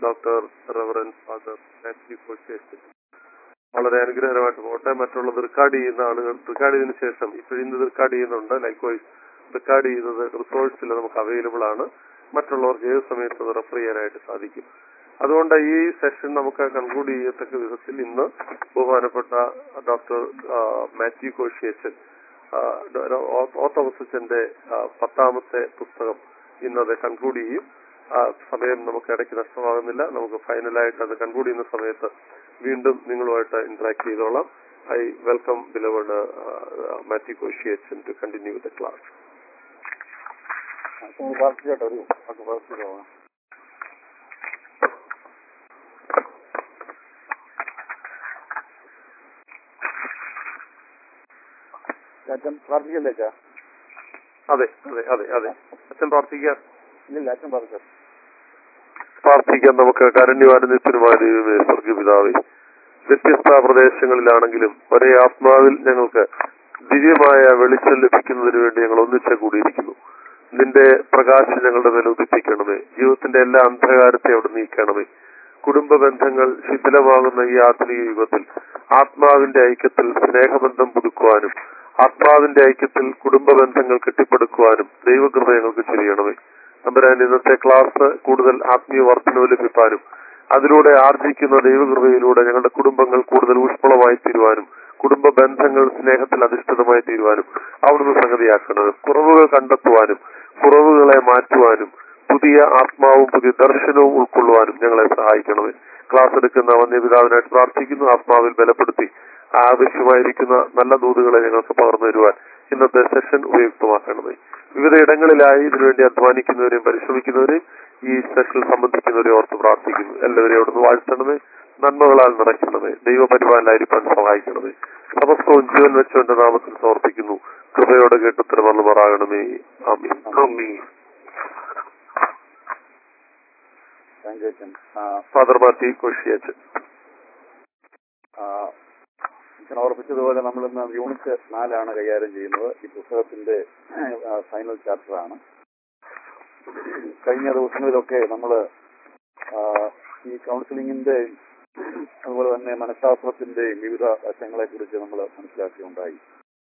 Doctor reverend father Mathew കോശേഷൻ വളരെ അനുഗ്രഹകരമായിട്ട് പോട്ടെ മറ്റുള്ളത് റെക്കോർഡ് ചെയ്യുന്ന ആളുകൾ റെക്കോർഡ് ചെയ്തതിനു ശേഷം ഇപ്പോൾ ഇന്ന് റെക്കോർഡ് ചെയ്യുന്നുണ്ട് ലൈക്ക് വൈസ് റെക്കോർഡ് ചെയ്യുന്നത് റിസോഴ്സിൽ നമുക്ക് അവൈലബിൾ ആണ് മറ്റുള്ളവർക്ക് ഏത് സമയത്ത് അത് റെഫർ ചെയ്യാനായിട്ട് സാധിക്കും അതുകൊണ്ട് ഈ സെഷൻ നമുക്ക് കൺക്ലൂഡ് ചെയ്യത്തക്ക വിധത്തിൽ ഇന്ന് ബഹുമാനപ്പെട്ട ഡോക്ടർ മാത്യു കോഷിയച്ചൻ ഓത്തവസച്ചന്റെ പത്താമത്തെ പുസ്തകം ഇന്ന് അത് കൺക്ലൂഡ് ചെയ്യും ആ സമയം നമുക്ക് ഇടയ്ക്ക് നഷ്ടമാകുന്നില്ല നമുക്ക് ഫൈനലായിട്ട് അത് കൺക്ലൂഡ് ചെയ്യുന്ന സമയത്ത് വീണ്ടും നിങ്ങളുമായിട്ട് ഇന്ററാക്ട് ചെയ്തോളാം ഐ വെൽക്കം ബിലവേഡ് മാത്യു കോഷിയച്ചൻ ടു കണ്ടിന്യൂ വിത്ത് ക്ലാസ് പ്രാർത്ഥിച്ചോട്ടെ ഒരു വാക്ക് പ്രാർത്ഥിച്ചോ അച്ഛൻ പ്രാർത്ഥിക്കല്ലേ അച്ഛാ അതെ അതെ അതെ അതെ അച്ഛൻ പ്രാർത്ഥിക്കാം ഇല്ലില്ല അച്ഛൻ പ്രാർത്ഥിച്ചോ പ്രാർത്ഥിക്കാൻ നമുക്ക് കരണ്യവാരണ്യത്തിനുമായ ദൈവമേ സ്വർഗപിതാവേ വ്യത്യസ്ത പ്രദേശങ്ങളിലാണെങ്കിലും ഒരേ ആത്മാവിൽ ഞങ്ങൾക്ക് ദിവ്യമായ വെളിച്ചം ലഭിക്കുന്നതിന് വേണ്ടി ഞങ്ങൾ ഒന്നിച്ച് കൂടിയിരിക്കുന്നു നിന്റെ പ്രകാശം ഞങ്ങളുടെ മേൽ ഉദിപ്പിക്കണമേ ജീവിതത്തിന്റെ എല്ലാ അന്ധകാരത്തെ അവിടെ നീക്കണമേ കുടുംബ ബന്ധങ്ങൾ ശിഥിലമാകുന്ന ഈ ആധുനിക യുഗത്തിൽ ആത്മാവിന്റെ ഐക്യത്തിൽ സ്നേഹബന്ധം പുതുക്കുവാനും ആത്മാവിന്റെ ഐക്യത്തിൽ കുടുംബ ബന്ധങ്ങൾ കെട്ടിപ്പടുക്കുവാനും ദൈവകൃപ ഞങ്ങൾക്ക് ചെയ്യണമേ നമ്പരാൻ ഇന്നത്തെ ക്ലാസ് കൂടുതൽ ആത്മീയ വർധനവ് ലഭിക്കാനും അതിലൂടെ ആർജിക്കുന്ന ദൈവകൃപയിലൂടെ ഞങ്ങളുടെ കുടുംബങ്ങൾ കൂടുതൽ ഊഷ്മളമായി തീരുവാനും കുടുംബ ബന്ധങ്ങൾ സ്നേഹത്തിൽ അധിഷ്ഠിതമായി തീരുവാനും അവിടുന്ന് സംഗതിയാക്കണത് കുറവുകൾ കണ്ടെത്തുവാനും കുറവുകളെ മാറ്റുവാനും പുതിയ ആത്മാവും പുതിയ ദർശനവും ഉൾക്കൊള്ളുവാനും ഞങ്ങളെ സഹായിക്കണമേ ക്ലാസ് എടുക്കുന്ന വന്യപിതാവിനായിട്ട് പ്രാർത്ഥിക്കുന്നു ആത്മാവിൽ ബലപ്പെടുത്തി ആവശ്യമായിരിക്കുന്ന നല്ല ദൂതുകളെ ഞങ്ങൾക്ക് പകർന്നു തരുവാൻ ഇന്നത്തെ സെഷൻ ഉപയുക്തമാക്കണമേ വിവിധ ഇടങ്ങളിലായി ഇതിനുവേണ്ടി അധ്വാനിക്കുന്നവരെയും പരിശ്രമിക്കുന്നവരെയും ഈ സെഷനിൽ സംബന്ധിക്കുന്നവരെ ഓർത്ത് പ്രാർത്ഥിക്കുന്നു എല്ലാവരെയും അവിടുന്ന് വാഴ്ത്തണമേ നന്മകളാൽ നിറയ്ക്കണമേ ദൈവപരിപാലനായിരിക്കാൻ സഹായിക്കണമേ സമസ്തവും ജീവൻ വെച്ചവന്റെ നാമത്തിൽ സമർപ്പിക്കുന്നു കൃപയോടെ കേട്ടുത്തരം വന്നുമാറാകണമേ ആമീൻ ആമീൻ താങ്ക് യു അച്ഛൻ ആ, ഫാദർ മാറ്റി കോഷിയച്ചൻ ആ, അച്ഛൻ ഓർപ്പിച്ചതുപോലെ നമ്മൾ ഇന്ന് യൂണിറ്റ് നാലാണ് കൈകാര്യം ചെയ്യുന്നത് ഈ പുസ്തകത്തിന്റെ ഫൈനൽ ചാപ്റ്റർ ആണ് കഴിഞ്ഞ ദിവസങ്ങളിലൊക്കെ നമ്മൾ ഈ കൗൺസിലിംഗിന്റെ അതുപോലെ തന്നെ മനഃശാസ്ത്രത്തിന്റെയും വിവിധ വശങ്ങളെ കുറിച്ച് നമ്മൾ മനസ്സിലാക്കിയുണ്ടായി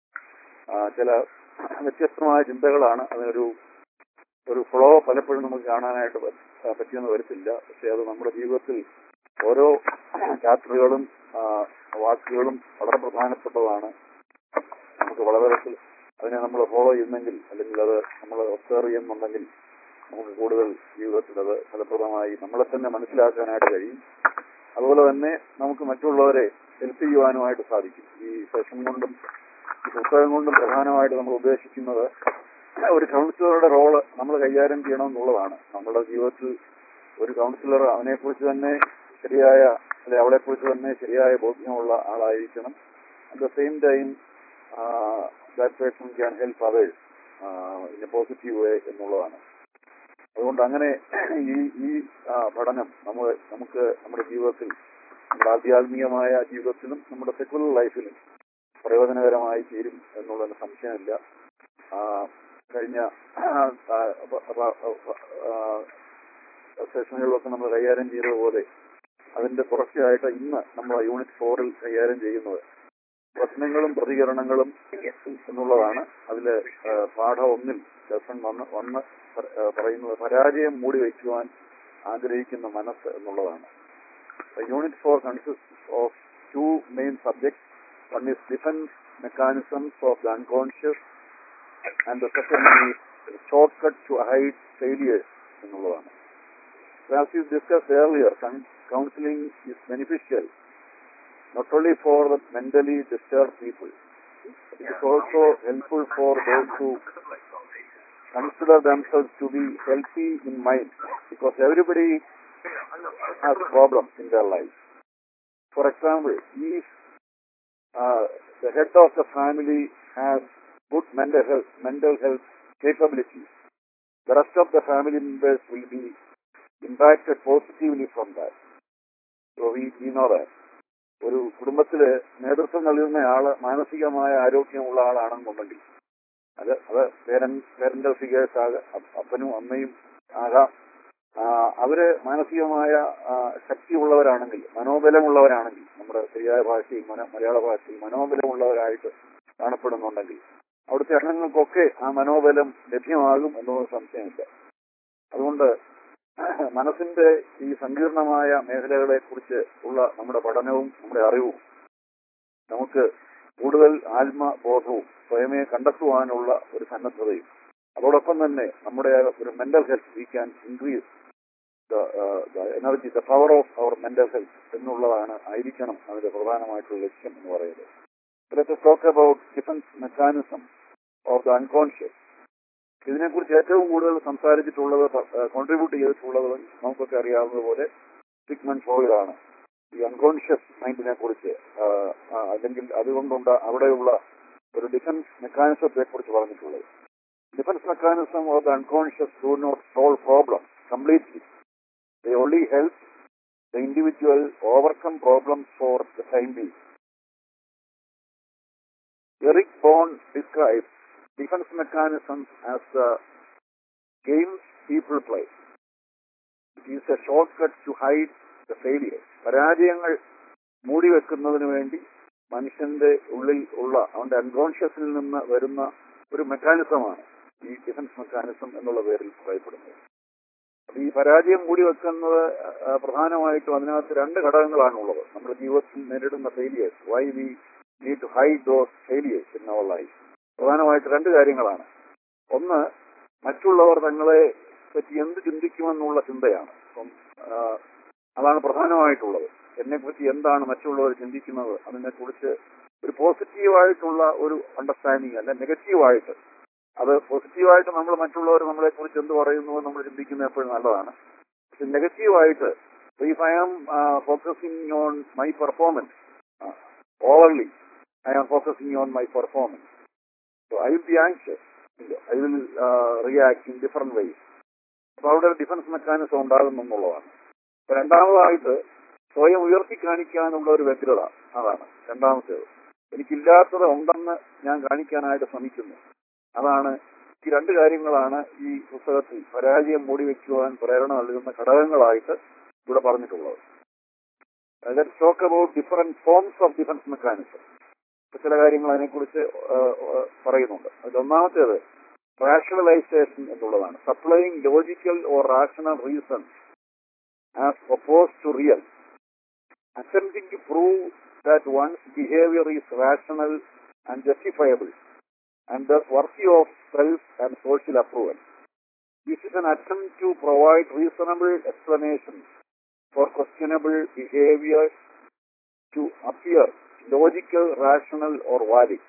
ആ, ചില വ്യത്യസ്തമായ ചിന്തകളാണ് അതിനൊരു ഒരു ഫ്ലോ പലപ്പോഴും നമുക്ക് കാണാനായിട്ട് പ- ആ, പറ്റിയെന്ന് വരത്തില്ല പക്ഷെ അത് നമ്മുടെ ജീവിതത്തിൽ ഓരോ ചാപ്റ്ററുകളും ആ, വാക്കുകളും വളരെ പ്രധാനപ്പെട്ടതാണ് നമുക്ക് വളരെ അതിനെ നമ്മൾ ഫോളോ ചെയ്യുന്നെങ്കിൽ അല്ലെങ്കിൽ അത് നമ്മൾ ഒബ്സർവ് ചെയ്യുന്നുണ്ടെങ്കിൽ നമുക്ക് കൂടുതൽ ജീവിതത്തിൽ അത് ഫലപ്രദമായി നമ്മളെ തന്നെ മനസ്സിലാക്കാനായിട്ട് കഴിയും അതുപോലെ തന്നെ നമുക്ക് മറ്റുള്ളവരെ ഹെൽപ്പ് ചെയ്യുവാനുമായിട്ട് സാധിക്കും ഈ സെഷൻ കൊണ്ടും ഈ പുസ്തകം കൊണ്ടും പ്രധാനമായിട്ട് നമ്മൾ ഉദ്ദേശിക്കുന്നത് ഒരു കൗൺസിലറുടെ റോള് നമ്മൾ കൈകാര്യം ചെയ്യണമെന്നുള്ളതാണ് നമ്മുടെ ജീവിതത്തിൽ ഒരു കൗൺസിലർ അവനെക്കുറിച്ച് തന്നെ ശരിയായ അല്ലെ അവളെക്കുറിച്ച് തന്നെ ശരിയായ ബോധ്യമുള്ള ആളായിരിക്കണം at the same time that person can help others in a positive way എന്നുള്ളതാണ് അതുകൊണ്ട് അങ്ങനെ ഈ ഈ ആ, പഠനം നമ്മൾ നമുക്ക് നമ്മുടെ ജീവിതത്തിൽ നമ്മുടെ ആധ്യാത്മികമായ ജീവിതത്തിലും നമ്മുടെ സെക്കുലർ ലൈഫിലും പ്രയോജനകരമായി തീരും എന്നുള്ളതിന് സംശയമില്ല ആ, കഴിഞ്ഞ ആ, അപ്പ- അപ്പ- ആ, സെഷനുകളിലൊക്കെ നമ്മൾ കൈകാര്യം ചെയ്തതുപോലെ അതിന്റെ തുടർച്ചയായിട്ട് ഇന്ന് നമ്മൾ യൂണിറ്റ് ഫോറിൽ കൈകാര്യം ചെയ്യുന്നത് പ്രശ്നങ്ങളും പ്രതികരണങ്ങളും എന്നുള്ളതാണ് അതില് ആ, പാഠം ഒന്നിൽ ലെസൺ വന്ന് വന്ന് പ- ആ, പറയുന്നത് പരാജയം മൂടി വയ്ക്കുവാൻ ആഗ്രഹിക്കുന്ന മനസ്സ് എന്നുള്ളതാണ് unit four consist of two main subjects one is defence mechanisms of the unconscious and the second is short cut to hide failures എന്നുള്ളതാണ് As you discussed earlier, con- counseling is beneficial not only for the mentally disturbed people, it is also helpful for those who consider themselves to be healthy in mind because everybody has problems in their life. For example, if uh, the head of the family has good mental health, mental health capabilities, the rest of the family members will be impacted positively from that. So we, we know that. ഒരു കുടുംബത്തില് നേതൃത്വം നൽകുന്ന ആള് മാനസികമായ ആരോഗ്യമുള്ള ആളാണെന്നുണ്ടെങ്കിൽ അത് അത് പേരൻ parental figures ആകാം അപ്പനും അമ്മയും ആകാം ആ, അവര് മാനസികമായ ആ, ശക്തിയുള്ളവരാണെങ്കിൽ മനോബലമുള്ളവരാണെങ്കിൽ നമ്മുടെ ശരിയായ ഭാഷയിൽ മന മലയാള ഭാഷയിൽ മനോബലമുള്ളവരായിട്ട് കാണപ്പെടുന്നുണ്ടെങ്കിൽ അവിടുത്തെ അംഗങ്ങൾക്കൊക്കെ ആ മനോബലം ലഭ്യമാകും എന്നത് സംശയമില്ല അതുകൊണ്ട് മനസ്സിന്റെ ഈ സങ്കീർണമായ മേഖലകളെ കുറിച്ച് ഉള്ള നമ്മുടെ പഠനവും നമ്മുടെ അറിവും നമുക്ക് കൂടുതൽ ആത്മബോധവും സ്വയമേ കണ്ടെത്തുവാനുള്ള ഒരു സന്നദ്ധതയും അതോടൊപ്പം തന്നെ നമ്മുടെ ഒരു mental health we can increase the energy the power of our mental health എന്നുള്ളതാണ് ആയിരിക്കണം അതിന്റെ പ്രധാനമായിട്ടുള്ള ലക്ഷ്യം എന്ന് പറയുന്നത് let talk about defence mechanism of the unconscious ഇതിനെക്കുറിച്ച് ഏറ്റവും കൂടുതൽ സംസാരിച്ചിട്ടുള്ളത് കോൺട്രിബ്യൂട്ട് ചെയ്തിട്ടുള്ളത് നമുക്കൊക്കെ അറിയാവുന്നതുപോലെ സിഗ്മൻ ഫ്രോയിഡ് ആണ് ഈ അൺകോൺഷ്യസ് മൈൻഡിനെ കുറിച്ച് ആ, ആ, അല്ലെങ്കിൽ അതുകൊണ്ടുണ്ട അവിടെയുള്ള ഒരു ഡിഫൻസ് മെക്കാനിസത്തെ കുറിച്ച് പറഞ്ഞിട്ടുള്ളത് defence mechanism of the unconscious do not solve problem completely the only help the individual overcome problems for the time being Eric Bone describes defense mechanisms as the games people play. It is a shortcut to hide the failures. പരാജയങ്ങൾ മൂടിവെക്കുന്നതിന് വേണ്ടി മനുഷ്യന്റെ ഉള്ളിൽ ഉള്ള അവന്റെ അൺകോൺഷ്യസിൽ നിന്ന് വരുന്ന ഒരു മെക്കാനിസമാണ് ഈ ഡിഫൻസ് മെക്കാനിസം എന്നുള്ള പേരിൽ പറയപ്പെടുന്നത് അപ്പൊ ഈ പരാജയം മൂടി വെക്കുന്നത് ആ, പ്രധാനമായിട്ടും അതിനകത്ത് രണ്ട് ഘടകങ്ങളാണുള്ളത് നമ്മുടെ ജീവിതത്തിൽ നേരിടുന്ന failures why we need to hide those failures in our life പ്രധാനമായിട്ട് രണ്ട് കാര്യങ്ങളാണ് ഒന്ന് മറ്റുള്ളവർ തങ്ങളെ പറ്റി എന്ത് ചിന്തിക്കുമെന്നുള്ള ചിന്തയാണ് അപ്പം ആ, അതാണ് പ്രധാനമായിട്ടുള്ളത് എന്നെ പറ്റി എന്താണ് മറ്റുള്ളവർ ചിന്തിക്കുന്നത് അതിനെക്കുറിച്ച് ഒരു പോസിറ്റീവായിട്ടുള്ള ഒരു അണ്ടർസ്റ്റാൻഡിങ് അല്ല നെഗറ്റീവായിട്ട് അത് പോസിറ്റീവായിട്ട് നമ്മൾ മറ്റുള്ളവർ നമ്മളെ കുറിച്ച് എന്ത് പറയുന്നു എന്ന് നമ്മൾ ചിന്തിക്കുന്നത് എപ്പോഴും നല്ലതാണ് പക്ഷെ നെഗറ്റീവായിട്ട് if I am focusing on my performance overly I am focusing on my performance so I will be anxious I will react in different ways അപ്പൊ അവിടെ ഒരു ഡിഫൻസ് മെക്കാനിസം ഉണ്ടാകുന്നു എന്നുള്ളതാണ് അപ്പൊ രണ്ടാമതായിട്ട് സ്വയം ഉയർത്തി കാണിക്കാനുള്ള ഒരു വ്യഗ്രത അതാണ് രണ്ടാമത്തേത് എനിക്കില്ലാത്തത് ഉണ്ടെന്ന് ഞാൻ കാണിക്കാനായിട്ട് ശ്രമിക്കുന്നു അതാണ് ഈ രണ്ട് കാര്യങ്ങളാണ് ഈ പുസ്തകത്തിൽ പരാജയം മൂടിവെക്കുവാൻ പ്രേരണ നൽകുന്ന ഘടകങ്ങളായിട്ട് ഇവിടെ പറഞ്ഞിട്ടുള്ളത് let talk about different forms of defence mechanism ചില കാര്യങ്ങൾ അതിനെക്കുറിച്ച് ആ, ആ, പറയുന്നുണ്ട് അതിൽ ഒന്നാമത്തേത് റാഷണലൈസേഷൻ എന്നുള്ളതാണ് supplying logical or rational reason as oppose to real attempting to prove that one's behavior is rational and justifiable and thus worthy of self and social approval. This is an attempt to provide reasonable explanations for questionable behaviors to appear logical, rational, or valid.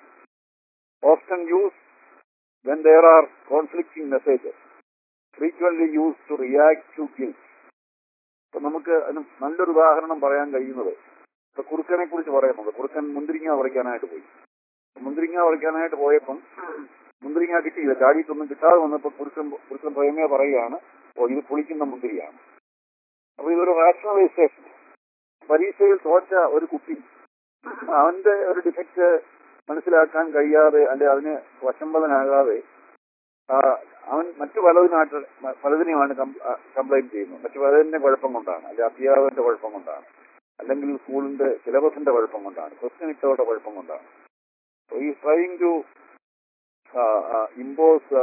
Often used when there are conflicting messages, frequently used to react to guilt. അപ്പൊ നമുക്ക് അതിന് നല്ലൊരു ഉദാഹരണം പറയാൻ കഴിയുന്നത് ഇപ്പൊ കുറുക്കനെ കുറിച്ച് പറയുന്നുണ്ട് കുറുക്കൻ മുന്തിരിങ്ങ പറിക്കാനായിട്ട് പോയി മുന്തിരിങ്ങ പറിക്കാനായിട്ട് പോയപ്പം മുന്തിരിങ്ങ കിട്ടിയില്ല ചാടിയിട്ടൊന്നും കിട്ടാതെ വന്നപ്പോ കുറുക്കൻ കുറുക്കൻ സ്വയമേ പറയുകയാണ് ഓ ഇത് പുളിക്കുന്ന മുന്തിരിയാണ് അപ്പൊ ഇതൊരു റാഷണലൈസേഷൻ പരീക്ഷയിൽ തോറ്റ ഒരു കുട്ടി അവന്റെ ഒരു ഡിഫക്റ്റ് മനസ്സിലാക്കാൻ കഴിയാതെ അല്ലെ അതിന് വശംബദനാകാതെ ആ, അവൻ മറ്റു പലതിനായിട്ട് മ- പലതിനെയുമാണ് കംപ്ലൈന്റ് ചെയ്യുന്നത് മറ്റു പലതിന്റെ കുഴപ്പം കൊണ്ടാണ് അല്ലെ അധ്യാപകന്റെ കുഴപ്പം കൊണ്ടാണ് അല്ലെങ്കിൽ സ്കൂളിന്റെ സിലബസിന്റെ കുഴപ്പം കൊണ്ടാണ് ക്വസ്റ്റ്യൻ ഇട്ടവരുടെ കുഴപ്പം കൊണ്ടാണ് ഈ ട്രൈങ് ടു ഇമ്പോസ്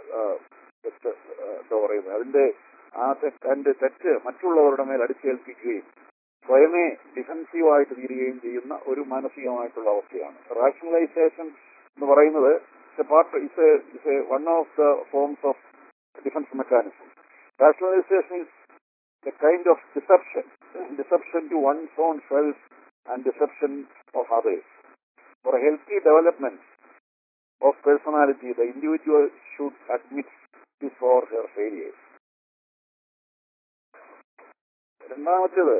എന്താ പറയുന്നത് അതിന്റെ ആ തെറ്റ് അതിന്റെ തെറ്റ് മറ്റുള്ളവരുടെ മേൽ അടിച്ചേൽപ്പിക്കുകയും സ്വയമേ ഡിഫൻസീവായിട്ട് തീരുകയും ചെയ്യുന്ന ഒരു മാനസികമായിട്ടുള്ള അവസ്ഥയാണ് റാഷണലൈസേഷൻ എന്ന് പറയുന്നത് part is is one of the forms of defence mechanism rationalisation is a kind of deception deception to one's own self and deception of others for healthy development of personality the individual should admit his or her failures രണ്ടാമത്തേത്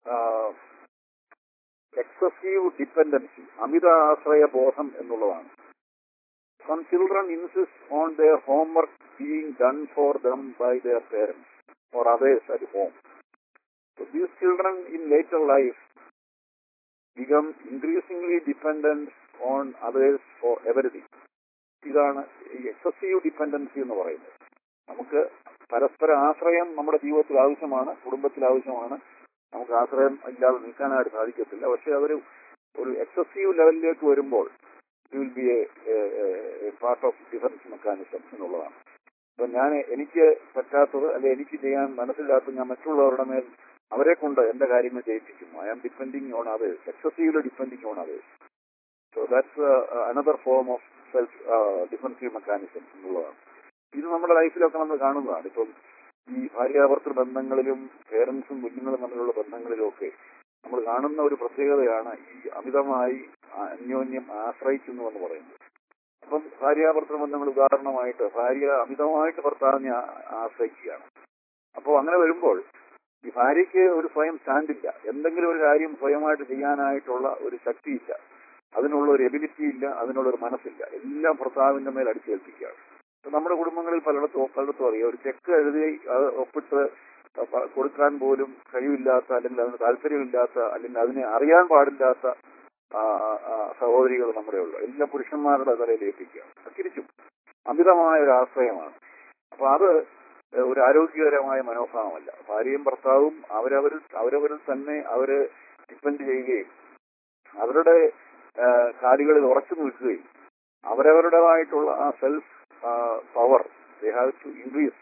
excessive dependency അമിത ആശ്രയ ബോധം എന്നുള്ളതാണ് some children insist on their homework being done for them by their parents or others at home these children in later life become increasingly dependent on others for everything. ഇതാണ് ഈ excessive dependency എന്ന് പറയുന്നത് നമുക്ക് പരസ്പര ആശ്രയം നമ്മുടെ ജീവിതത്തിൽ ആവശ്യമാണ് കുടുംബത്തിൽ ആവശ്യമാണ് നമുക്ക് ആശ്രയം ഇല്ലാതെ നിൽക്കാനായിട്ട് സാധിക്കത്തില്ല പക്ഷെ അതൊരു ഒരു എക്സസീവ് ലെവലിലേക്ക് വരുമ്പോൾ it will be a part of defence mechanism എന്നുള്ളതാണ് അപ്പൊ ഞാൻ എനിക്ക് പറ്റാത്തത് അല്ലെ എനിക്ക് ചെയ്യാൻ മനസ്സിലാത്ത ഞാൻ മറ്റുള്ളവരുടെ മേൽ അവരെ കൊണ്ട് എന്റെ കാര്യങ്ങൾ ചെയ്യിപ്പിക്കുന്നു I am depending on others excessively depending on others so that's another form of self defensive mechanism എന്നുള്ളതാണ് ഇത് നമ്മുടെ ലൈഫിലൊക്കെ നമ്മൾ കാണുന്നതാണ് ഇപ്പം ഈ ഭാര്യാഭർത്തൃ ബന്ധങ്ങളിലും പേരൻസും കുഞ്ഞുങ്ങളും തമ്മിലുള്ള ബന്ധങ്ങളിലും ഒക്കെ നമ്മൾ കാണുന്ന ഒരു പ്രത്യേകതയാണ് ഈ അമിതമായി അന്യോന്യം ആശ്രയിക്കുന്നു എന്ന് പറയുന്നത് അപ്പം ഭാര്യാഭർത്തൃ ബന്ധങ്ങൾ ഉദാഹരണമായിട്ട് ഭാര്യ അമിതമായിട്ട് ഭർത്താവിനെ ആ- ആശ്രയിക്കുകയാണ് അപ്പോൾ അങ്ങനെ വരുമ്പോൾ ഈ ഭാര്യയ്ക്ക് ഒരു സ്വയം സ്റ്റാൻഡില്ല എന്തെങ്കിലും ഒരു കാര്യം സ്വയമായിട്ട് ചെയ്യാനായിട്ടുള്ള ഒരു ശക്തിയില്ല അതിനുള്ള ഒരു എബിലിറ്റി ഇല്ല അതിനുള്ള ഒരു മനസ്സില്ല എല്ലാം ഭർത്താവിന്റെ മേൽ അടിച്ചേൽപ്പിക്കുകയാണ് ഇപ്പൊ നമ്മുടെ കുടുംബങ്ങളിൽ പലയിടത്തും പലയിടത്തും അറിയാം ഒരു ചെക്ക് എഴുതി അത് ഒപ്പിട്ട് പ- കൊടുക്കാൻ പോലും കഴിവില്ലാത്ത അല്ലെങ്കിൽ അതിന് താല്പര്യമില്ലാത്ത അല്ലെങ്കിൽ അതിനെ അറിയാൻ പാടില്ലാത്ത ആ, ആ, ആ, സഹോദരികൾ നമ്മുടെ ഉള്ളു എല്ലാ പുരുഷന്മാരുടെ തലയിൽ ഏൽപ്പിക്കുകയാണ് തിരിച്ചും അമിതമായ ഒരു ആശ്രയമാണ് അപ്പൊ അത് ഒരു ആരോഗ്യകരമായ മനോഭാവമല്ല ഭാര്യയും ഭർത്താവും അവരവരിൽ അവരവരിൽ തന്നെ അവര് ഡിപ്പെൻഡ് ചെയ്യുകയും അവരുടെ ആ, കാലുകളിൽ ഉറച്ചു നിൽക്കുകയും അവരവരുടേതായിട്ടുള്ള ആ self power they have to increase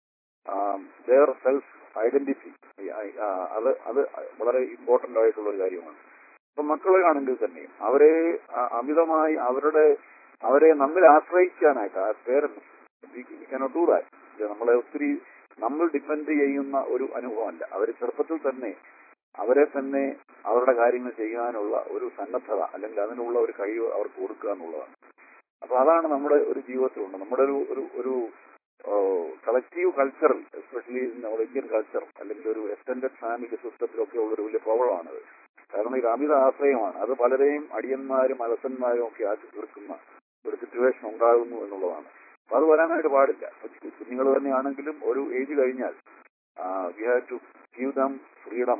their self identity അത് അത് വളരെ ഇമ്പോർട്ടന്റ് ആയിട്ടുള്ള ഒരു കാര്യമാണ് ഇപ്പൊ മക്കളാണെങ്കിൽ തന്നെ അവരെ ആ, അമിതമായി അവരുടെ അവരെ നമ്മിൽ ആശ്രയിക്കാനായിട്ട് ആ പേരൻസ് കനോട്ട് ഡൂ ദാറ്റ് നമ്മളെ ഒത്തിരി നമ്മൾ ഡിപ്പെൻഡ് ചെയ്യുന്ന ഒരു അനുഭവമല്ല അവർ ചെറുപ്പത്തിൽ തന്നെ അവരെ തന്നെ അവരുടെ കാര്യങ്ങൾ ചെയ്യാനുള്ള ഒരു സന്നദ്ധത അല്ലെങ്കിൽ അതിനുള്ള ഒരു കഴിവ് അവർക്ക് കൊടുക്കുക എന്നുള്ളതാണ് അപ്പൊ അതാണ് നമ്മുടെ ഒരു ജീവിതത്തിലുണ്ട് നമ്മുടെ ഒരു ഒരു ഒരു കളക്റ്റീവ് കൾച്ചറിൽ എസ്പെഷ്യലി നമ്മുടെ ഇന്ത്യൻ കൾച്ചർ അല്ലെങ്കിൽ ഒരു എക്സ്റ്റൻഡഡ് ഫാമിലി സിസ്റ്റത്തിലൊക്കെ ഉള്ള ഒരു വലിയ പ്രോബ്ലമാണത് കാരണം ഇത് അമിത ആശ്രയമാണ് അത് പലരെയും അടിയന്മാരും അലസന്മാരും ഒക്കെ ആക്കി തീർക്കുന്ന ഒരു സിറ്റുവേഷൻ ഉണ്ടാകുന്നു എന്നുള്ളതാണ് അപ്പൊ അത് വരാനായിട്ട് പാടില്ല കുഞ്ഞുങ്ങൾ തന്നെയാണെങ്കിലും ഒരു ഏജ് കഴിഞ്ഞാൽ we have to give them freedom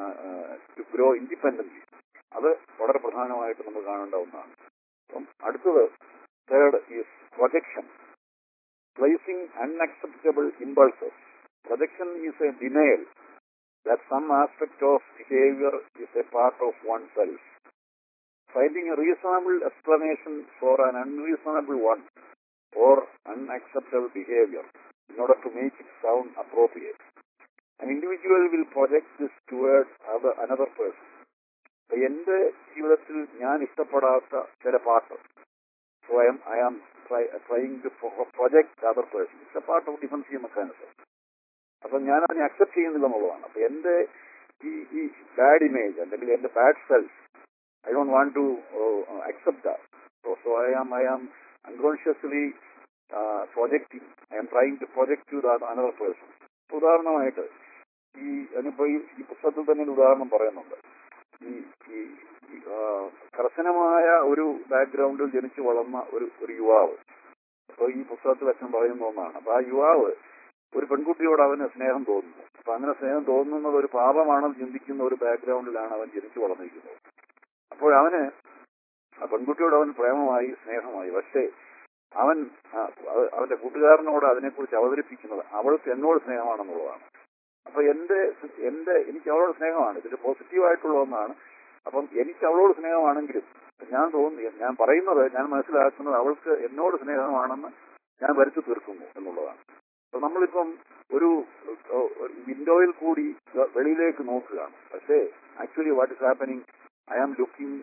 to grow independent അത് വളരെ പ്രധാനമായിട്ട് നമ്മൾ കാണേണ്ട ഒന്നാണ് അപ്പം അടുത്തത് third is projection placing unacceptable impulses projection is a denial that some aspect of behavior is a part of oneself. Finding a reasonable explanation for an unreasonable one or unacceptable behavior in order to make it sound appropriate. An individual will project this toward other, another person. അപ്പൊ എന്റെ ജീവിതത്തിൽ ഞാൻ ഇഷ്ടപ്പെടാത്ത ചില part so I am I am trying to project other person it's a part of defensive mechanism അപ്പൊ ഞാൻ അതിനെ accept ചെയ്യുന്നില്ല എന്നുള്ളതാണ് അപ്പൊ എന്റെ ഈ ഈ ബാഡ് ഇമേജ് അല്ലെങ്കിൽ എന്റെ bad self I don't want to accept so I am I am unconsciously projecting I am trying to project to another person ഉദാഹരണമായിട്ട് ഈ അതിനിപ്പോ ഈ ഈ പുസ്തകത്തിൽ തന്നെ ഒരു ഉദാഹരണം പറയുന്നുണ്ട് ഈ ഈ ഈ, ആ, കർശനമായ ഒരു ബാക്ക്ഗ്രൗണ്ടിൽ ജനിച്ചു വളർന്ന ഒരു ഒരു യുവാവ് അപ്പൊ ഈ പുസ്തകത്തിൽ അച്ഛൻ പറയുന്ന ഒന്നാണ് അപ്പൊ ആ യുവാവ് ഒരു പെൺകുട്ടിയോട് അവന് സ്നേഹം തോന്നുന്നു അപ്പൊ അങ്ങനെ സ്നേഹം തോന്നുന്നത് ഒരു പാപമാണെന്ന് ചിന്തിക്കുന്ന ഒരു ബാക്ക്ഗ്രൗണ്ടിലാണ് അവൻ ജനിച്ചു വളർന്നിരിക്കുന്നത് അപ്പോൾ അവന് ആ പെൺകുട്ടിയോട് അവൻ പ്രേമമായി സ്നേഹമായി പക്ഷേ അവൻ ആ, അവ- അവന്റെ കൂട്ടുകാരനോട് അതിനെക്കുറിച്ച് അവതരിപ്പിക്കുന്നത് അവൾക്ക് എന്നോട് സ്നേഹമാണെന്നുള്ളതാണ് അപ്പൊ എന്റെ എന്റെ എനിക്ക് അവളോട് സ്നേഹമാണ് ഇതിന്റെ പോസിറ്റീവ് ആയിട്ടുള്ള ഒന്നാണ് അപ്പം എനിക്ക് അവളോട് സ്നേഹമാണെങ്കിലും ഞാൻ തോന്നി ഞാൻ പറയുന്നത് ഞാൻ മനസ്സിലാക്കുന്നത് അവൾക്ക് എന്നോട് സ്നേഹമാണെന്ന് ഞാൻ വരുത്തി തീർക്കുന്നു എന്നുള്ളതാണ് അപ്പൊ നമ്മളിപ്പം ഒരു വിൻഡോയിൽ കൂടി വെളിയിലേക്ക് നോക്കുകയാണ് പക്ഷേ actually what is happening I am looking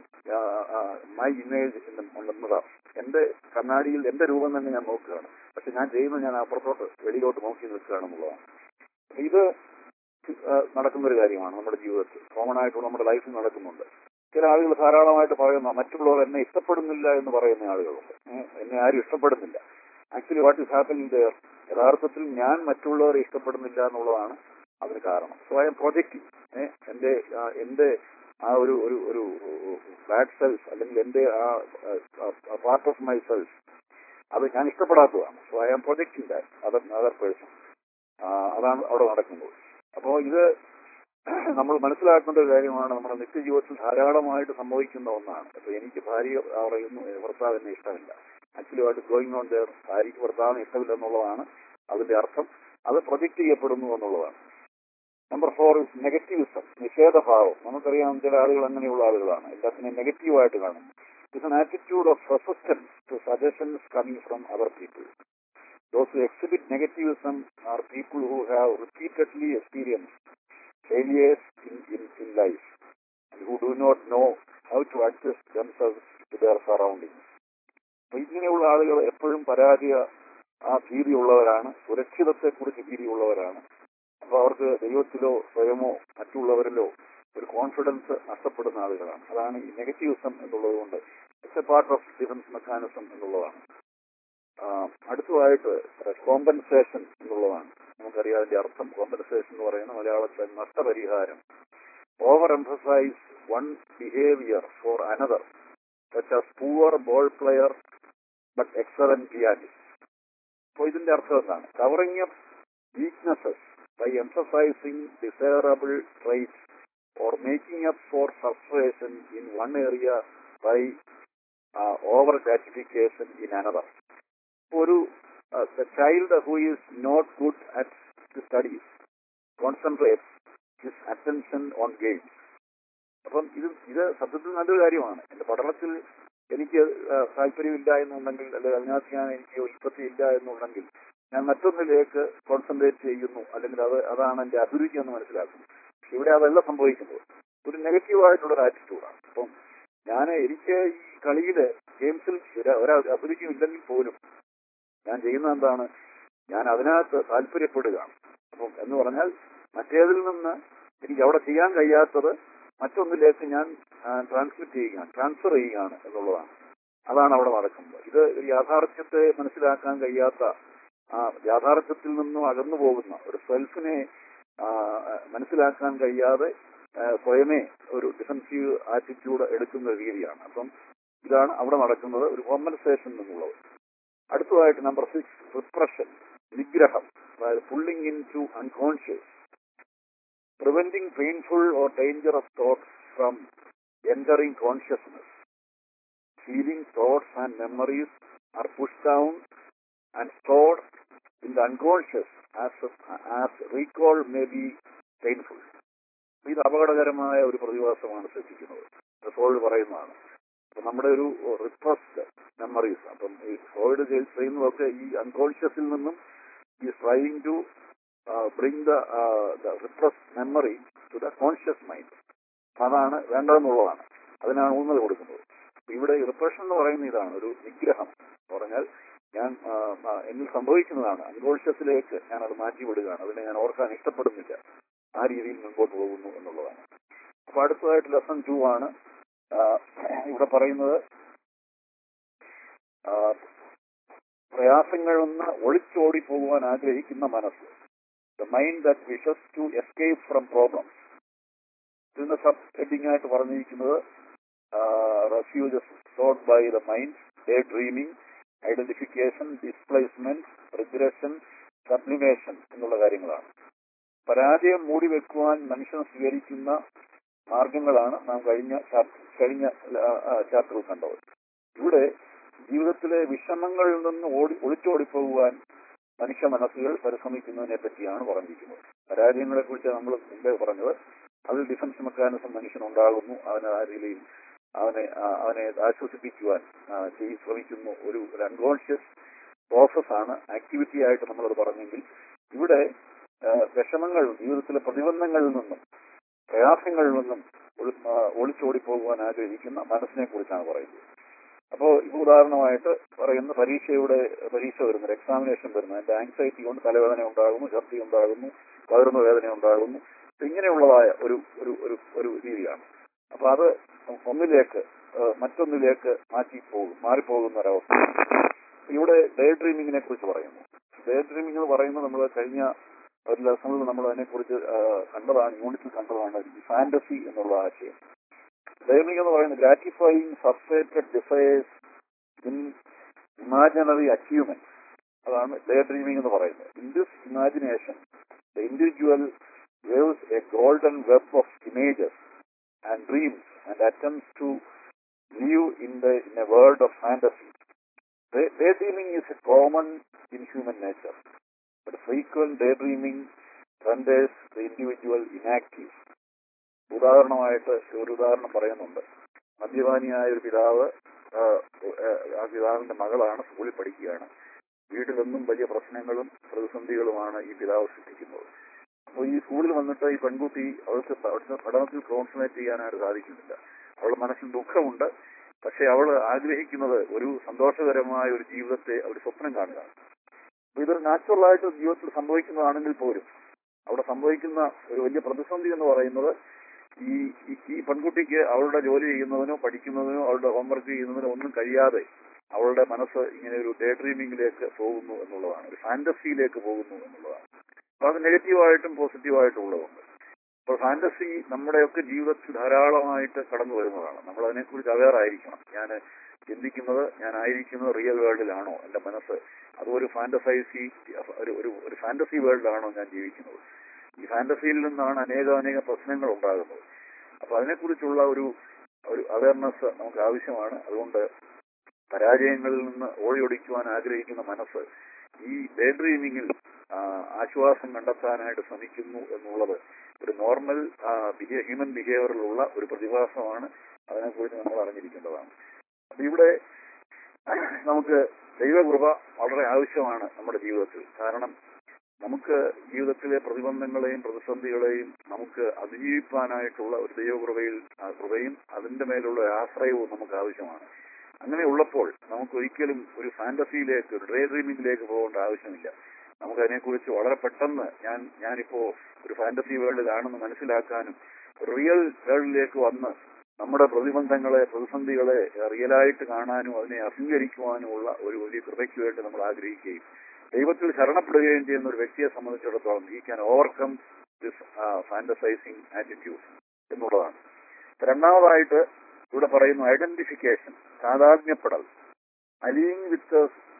my image mirror എന്റെ കണ്ണാടിയിൽ എന്റെ രൂപം തന്നെ ഞാൻ നോക്കുകയാണ് പക്ഷെ ഞാൻ ചെയ്യുന്നത് ഞാൻ അപ്പുറത്തോട്ട് വെളിയിലോട്ട് നോക്കി നിൽക്കുകയാണെന്നുള്ളതാണ് ഇത് ആ, നടക്കുന്ന ഒരു കാര്യമാണ് നമ്മുടെ ജീവിതത്തിൽ കോമൺ ആയിട്ട് നമ്മുടെ ലൈഫിൽ നടക്കുന്നുണ്ട് ചില ആളുകൾ ധാരാളമായിട്ട് പറയുന്ന മറ്റുള്ളവർ എന്നെ ഇഷ്ടപ്പെടുന്നില്ല എന്ന് പറയുന്ന ആളുകളുണ്ട് ഏ, എന്നെ ആരും ഇഷ്ടപ്പെടുന്നില്ല actually what is happening there യഥാർത്ഥത്തിൽ ഞാൻ മറ്റുള്ളവരെ ഇഷ്ടപ്പെടുന്നില്ല എന്നുള്ളതാണ് അതിന് കാരണം സോ ഐ എം പ്രൊജക്റ്റിംഗ് എന്റെ ആ, എന്റെ ആ ഒരു ഒരു ഒരു ബാഡ് സെൽഫ് അല്ലെങ്കിൽ എന്റെ ആ പാർട്ട് ഓഫ് മൈ സെൽഫ് അത് ഞാൻ ഇഷ്ടപ്പെടാത്തതാണ് so I am projecting that other other person അതാണ് അവിടെ നടക്കുന്നത് അപ്പോ ഇത് നമ്മൾ മനസ്സിലാക്കേണ്ട ഒരു കാര്യമാണ് നമ്മുടെ നിത്യജീവിതത്തിൽ ധാരാളമായിട്ട് സംഭവിക്കുന്ന ഒന്നാണ് അപ്പൊ എനിക്ക് ഭാര്യ പറയുന്നു "ഏ, ഭർത്താവ് എന്നെ ഇഷ്ടമില്ല actually what going on there ഭാര്യയ്ക്ക് ഭർത്താവിന് ഇഷ്ടമില്ല എന്നുള്ളതാണ് അതിന്റെ അർത്ഥം അത് പ്രൊജക്ട് ചെയ്യപ്പെടുന്നു എന്നുള്ളതാണ് നമ്പർ ഫോർ ഇസ് നെഗറ്റീവിസം നിഷേധഭാവം നമുക്കറിയാം ചില ആളുകൾ അങ്ങനെയുള്ള ആളുകളാണ് എല്ലാത്തിനെയും നെഗറ്റീവായിട്ട് കാണും it's an attitude of resistance to suggestions coming from other people. Those who exhibit negativism are people who have repeatedly experienced failures in, in, in life and who do not know how to adjust themselves to their surroundings. അപ്പൊ ഇങ്ങനെയുള്ള ആളുകൾ എപ്പോഴും പരാജയ ആ ഭീതിയുള്ളവരാണ് സുരക്ഷിതത്തെക്കുറിച്ച് ഭീതിയുള്ളവരാണ് അപ്പൊ അവർക്ക് ദൈവത്തിലോ സ്വയമോ മറ്റുള്ളവരിലോ ഒരു confidence നഷ്ടപ്പെടുന്ന ആളുകളാണ് അതാണ് ഈ നെഗറ്റീവിസം എന്നുള്ളത് കൊണ്ട് it's a part of defence mechanism എന്നുള്ളതാണ് ആ, അടുത്തതായിട്ട് കോമ്പൻസേഷൻ എന്നുള്ളതാണ് നമുക്കറിയാം അതിന്റെ അർത്ഥം കോമ്പൻസേഷൻ എന്ന് പറയുന്ന മലയാളത്തിൽ നഷ്ടപരിഹാരം over emphasise one behaviour for another such as poor ball player but excellent pianist അപ്പോൾ ഇതിന്റെ അർത്ഥം എന്താണ് covering up weaknesses by emphasising desirable traits or making up for frustration in one area by uh, over gratification in another. ഒരു the child who is not good at the studies concentrates his attention on games. അപ്പം ഇത് ഇത് സത്യത്തിൽ നല്ലൊരു കാര്യമാണ് എന്റെ പഠനത്തിൽ എനിക്ക് ആ, താല്പര്യമില്ല എന്നുണ്ടെങ്കിൽ അല്ലെങ്കിൽ അതിനകത്ത് ഞാൻ എനിക്ക് ഉൽപ്പത്തി ഇല്ല എന്നുണ്ടെങ്കിൽ ഞാൻ മറ്റൊന്നിലേക്ക് കോൺസെൻട്രേറ്റ് ചെയ്യുന്നു അല്ലെങ്കിൽ അത് അതാണ് എന്റെ അഭിരുചി എന്ന് മനസ്സിലാക്കുന്നു പക്ഷെ ഇവിടെ അതല്ല സംഭവിക്കുന്നത് ഒരു നെഗറ്റീവായിട്ടുള്ള ഒരു ആറ്റിറ്റ്യൂഡാണ് അപ്പം ഞാൻ എനിക്ക് ഈ കളിയില് ഗെയിംസിൽ ഒരു- ഒരു അഭിരുചിയും ഇല്ലെങ്കിൽ പോലും ഞാൻ ചെയ്യുന്നത് എന്താണ് ഞാൻ അതിനകത്ത് താല്പര്യപ്പെടുകയാണ് അപ്പം എന്ന് പറഞ്ഞാൽ മറ്റേതിൽ നിന്ന് എനിക്ക് അവിടെ ചെയ്യാൻ കഴിയാത്തത് മറ്റൊന്നിലേക്ക് ഞാൻ ട്രാൻസ്മിറ്റ് ചെയ്യുകയാണ് ട്രാൻസ്ഫർ ചെയ്യുകയാണ് എന്നുള്ളതാണ് അതാണ് അവിടെ നടക്കുന്നത് ഇത് ഒരു യാഥാർത്ഥ്യത്തെ മനസ്സിലാക്കാൻ കഴിയാത്ത ആ യാഥാർത്ഥ്യത്തിൽ നിന്നും അകന്നു പോകുന്ന ഒരു സെൽഫിനെ ആ, മനസ്സിലാക്കാൻ കഴിയാതെ ആ, സ്വയമേ ഒരു ഡിഫൻസീവ് ആറ്റിറ്റ്യൂഡ് എടുക്കുന്ന ഒരു രീതിയാണ് അപ്പം ഇതാണ് അവിടെ നടക്കുന്നത് ഒരു കോമ്പൻസേഷൻ എന്നുള്ളത് അടുത്തതായിട്ട് നമ്പർ സിക്സ് റിപ്രഷൻ നിഗ്രഹം അതായത് pulling into unconscious preventing painful or dangerous thoughts from entering consciousness. Feeling, thoughts, and memories are pushed down and stored in the unconscious as, as recall may be painful. ഇത് അപകടകരമായ ഒരു പ്രതിഭാസമാണ് ശ്രദ്ധിക്കുന്നത് Freud പറയുന്നതാണ് അപ്പൊ നമ്മുടെ ഒരു repressed memories അപ്പം ഈ ഫ്രോയിഡ് ചെയ്യുന്നതൊക്കെ ഈ അൺകോൺഷ്യസിൽ നിന്നും ഈ trying to bring the repress memory to the conscious mind അതാണ് വേണ്ടതെന്നുള്ളതാണ് അതിനാണ് ഊന്നൽ കൊടുക്കുന്നത് അപ്പൊ ഇവിടെ റിപ്രഷൻ എന്ന് പറയുന്ന ഇതാണ് ഒരു നിഗ്രഹം എന്ന് പറഞ്ഞാൽ ഞാൻ ആ, ആ, എന്നിൽ സംഭവിക്കുന്നതാണ് അൺകോൺഷ്യസിലേക്ക് ഞാൻ അത് മാറ്റിവിടുകയാണ് അതിനെ ഞാൻ ഓർക്കാൻ ഇഷ്ടപ്പെടുന്നില്ല ആ രീതിയിൽ മുൻപോട്ട് പോകുന്നു എന്നുള്ളതാണ് അപ്പൊ അടുത്തതായിട്ട് ലെസൺ ടു ആണ് ആ, ഇവിടെ പറയുന്നത് ആ, പ്രയാസങ്ങളിൽ നിന്ന് ഒളിച്ചോടി പോകുവാൻ ആഗ്രഹിക്കുന്ന മനസ്സ് the mind that wishes to escape from problems ഇതിന്റെ സബ് ഹെഡിംഗ് ആയിട്ട് പറഞ്ഞിരിക്കുന്നത് refuges thought by the mind day dreaming identification displacement regression sublimation എന്നുള്ള കാര്യങ്ങളാണ് പരാജയം മൂടി വെക്കുവാൻ മനുഷ്യൻ സ്വീകരിക്കുന്ന മാർഗങ്ങളാണ് നാം കഴിഞ്ഞ ചാപ്റ്റർ കഴിഞ്ഞ ചാപ്റ്ററിൽ കണ്ടത് ഇവിടെ ജീവിതത്തിലെ വിഷമങ്ങളിൽ നിന്ന് ഓടി ഒളിച്ചോടിപ്പോകുവാൻ മനുഷ്യ മനസ്സുകൾ പരിശ്രമിക്കുന്നതിനെ പറ്റിയാണ് പറഞ്ഞിരിക്കുന്നത് പരാജയങ്ങളെ കുറിച്ച് നമ്മൾ മുമ്പേ പറഞ്ഞത് അതിൽ ഡിഫൻസ് മെക്കാനിസം മനുഷ്യനുണ്ടാകുന്നു അവന് ആ രീതിയിൽ അവനെ ആ, അവനെ ആശ്വസിപ്പിക്കുവാൻ ആ, ചെയ്ത് ശ്രമിക്കുന്നു ഒരു അൺകോൺഷ്യസ് പ്രോസസ്സാണ് ആക്ടിവിറ്റി ആയിട്ട് നമ്മളത് പറഞ്ഞെങ്കിൽ ഇവിടെ ആ, വിഷമങ്ങൾ ജീവിതത്തിലെ പ്രതിബന്ധങ്ങളിൽ നിന്നും പ്രയാസങ്ങളിൽ നിന്നും ഒളി- ആ, ഒളിച്ചോടി പോകുവാൻ ആഗ്രഹിക്കുന്ന മനസ്സിനെ കുറിച്ചാണ് പറയുന്നത് അപ്പോ ഇപ്പൊ ഉദാഹരണമായിട്ട് പറയുന്ന പരീക്ഷയുടെ പരീക്ഷ വരുന്നത് എക്സാമിനേഷൻ വരുന്നത് അതിന്റെ ആങ്സൈറ്റി കൊണ്ട് തലവേദന ഉണ്ടാകുന്നു ഛർദി ഉണ്ടാകുന്നു പകർന്ന വേദന ഉണ്ടാകുന്നു അപ്പൊ ഇങ്ങനെയുള്ളതായ ഒരു ഒരു ഒരു ഒരു രീതിയാണ് അപ്പൊ അത് ഒന്നിലേക്ക് ആ, മറ്റൊന്നിലേക്ക് മാറ്റി പോകും മാറിപ്പോകുന്ന ഒരവസ്ഥ ഇവിടെ ഡേ ഡ്രീമിങ്ങിനെ കുറിച്ച് പറയുന്നു ഡേ ഡ്രീമിംഗ് എന്ന് പറയുന്നത് നമ്മൾ കഴിഞ്ഞ ഒരു ലെസണിൽ നമ്മൾ അതിനെക്കുറിച്ച് ആ, കണ്ടതാണ് യൂണിറ്റിൽ കണ്ടതാണ് ഫാന്റസി എന്നുള്ള ആശയം ഡ്രീമിംഗ് എന്ന് പറയുന്നത് gratifying frustrated desires in imaginary achievement അതാണ് ഡേ ഡ്രീമിംഗ് എന്ന് പറയുന്നത് in this imagination the individual weaves a golden web of images and dreams and attempts to live in the in a world of fantasy. Day- Daydreaming is a common in human nature, but frequent day dreaming renders the individual inactive ഉദാഹരണമായിട്ട് ഒരു ഉദാഹരണം പറയുന്നുണ്ട് മദ്യപാനിയായ ഒരു പിതാവ് ആ, ആ പിതാവിന്റെ മകളാണ് സ്കൂളിൽ പഠിക്കുകയാണ് വീട്ടിലൊന്നും വലിയ പ്രശ്നങ്ങളും പ്രതിസന്ധികളുമാണ് ഈ പിതാവ് സൃഷ്ടിക്കുന്നത് അപ്പോൾ ഈ സ്കൂളിൽ വന്നിട്ട് ഈ പെൺകുട്ടി അവൾക്ക് അവിടുത്തെ പഠനത്തിൽ കോൺസെൻട്രേറ്റ് ചെയ്യാനായിട്ട് സാധിക്കുന്നില്ല അവളുടെ മനസ്സിൽ ദുഃഖമുണ്ട് പക്ഷെ അവൾ ആഗ്രഹിക്കുന്നത് ഒരു സന്തോഷകരമായ ഒരു ജീവിതത്തെ അവർ സ്വപ്നം കാണുക അപ്പൊ ഇതൊരു നാച്ചുറൽ ആയിട്ട് ജീവിതത്തിൽ സംഭവിക്കുന്നതാണെങ്കിൽ പോലും അവിടെ സംഭവിക്കുന്ന ഒരു വലിയ പ്രതിസന്ധി എന്ന് പറയുന്നത് ഈ ഈ- ഈ പെൺകുട്ടിക്ക് അവളുടെ ജോലി ചെയ്യുന്നതിനോ പഠിക്കുന്നതിനോ അവളുടെ ഹോംവർക്ക് ചെയ്യുന്നതിനോ ഒന്നും കഴിയാതെ അവളുടെ മനസ്സ് ഇങ്ങനെ ഒരു ഡേ ഡ്രീമിംഗിലേക്ക് പോകുന്നു എന്നുള്ളതാണ് ഒരു ഫാന്റസിയിലേക്ക് പോകുന്നു എന്നുള്ളതാണ് അപ്പൊ അത് നെഗറ്റീവായിട്ടും പോസിറ്റീവായിട്ടും ഉള്ളതുണ്ട് അപ്പോൾ ഫാന്റസി നമ്മുടെയൊക്കെ ജീവിതത്തിൽ ധാരാളമായിട്ട് കടന്നു വരുന്നതാണ് നമ്മൾ അതിനെക്കുറിച്ച് അവയർ ആയിരിക്കണം ഞാൻ ചിന്തിക്കുന്നത് ഞാൻ ആയിരിക്കുന്നത് റിയൽ വേൾഡിലാണോ എന്റെ മനസ്സ് അത് ഒരു ഫാന്റസൈസി ഒരു ഒരു ഒരു ഫാന്റസി വേൾഡിലാണോ ഞാൻ ജീവിക്കുന്നത് ഈ ഫാന്റസിയിൽ നിന്നാണ് അനേക അനേക പ്രശ്നങ്ങൾ ഉണ്ടാകുന്നത് അപ്പൊ അതിനെക്കുറിച്ചുള്ള ഒരു ഒരു അവയർനെസ് നമുക്ക് ആവശ്യമാണ് അതുകൊണ്ട് പരാജയങ്ങളിൽ നിന്ന് ഓടിയൊടിക്കുവാൻ ആഗ്രഹിക്കുന്ന മനസ്സ് ഈ ഡേ ഡ്രീമിങ്ങിൽ ആശ്വാസം കണ്ടെത്താനായിട്ട് ശ്രമിക്കുന്നു എന്നുള്ളത് ഒരു നോർമൽ ഹ്യൂമൻ ബിഹേവിയറിലുള്ള ഒരു പ്രതിഭാസമാണ് അതിനെക്കുറിച്ച് നമ്മൾ അറിഞ്ഞിരിക്കേണ്ടതാണ് അപ്പൊ ഇവിടെ നമുക്ക് ദൈവകൃപ വളരെ ആവശ്യമാണ് നമ്മുടെ ജീവിതത്തിൽ കാരണം നമുക്ക് ജീവിതത്തിലെ പ്രതിബന്ധങ്ങളെയും പ്രതിസന്ധികളെയും നമുക്ക് അതിജീവിപ്പാനായിട്ടുള്ള ഒരു ദൈവകൃപയിൽ ആ കൃപയും അതിന്റെ മേലുള്ള ഒരു ആശ്രയവും നമുക്ക് ആവശ്യമാണ് അങ്ങനെ ഉള്ളപ്പോൾ നമുക്ക് ഒരിക്കലും ഒരു ഫാന്റസിയിലേക്ക് ഒരു ഡ്രേ ഡ്രീമിംഗിലേക്ക് പോകേണ്ട ആവശ്യമില്ല നമുക്ക് അതിനെക്കുറിച്ച് വളരെ പെട്ടെന്ന് ഞാൻ ഞാനിപ്പോ ഒരു ഫാന്റസി വേൾഡിലാണെന്ന് മനസ്സിലാക്കാനും റിയൽ വേൾഡിലേക്ക് വന്ന് നമ്മുടെ പ്രതിബന്ധങ്ങളെ പ്രതിസന്ധികളെ റിയലായിട്ട് കാണാനും അതിനെ അഭിമുഖീകരിക്കുവാനുമുള്ള ഒരു വലിയ കൃപയ്ക്ക് വേണ്ടി നമ്മൾ ആഗ്രഹിക്കുകയും ദൈവത്തിൽ ശരണപ്പെടുകയും ചെയ്യുന്ന ഒരു വ്യക്തിയെ സംബന്ധിച്ചിടത്തോളം ഈ can overcome this fantasising attitude എന്നുള്ളതാണ് രണ്ടാമതായിട്ട് ഇവിടെ പറയുന്നു ഐഡന്റിഫിക്കേഷൻ താതാത്മ്യപ്പെടൽ allying with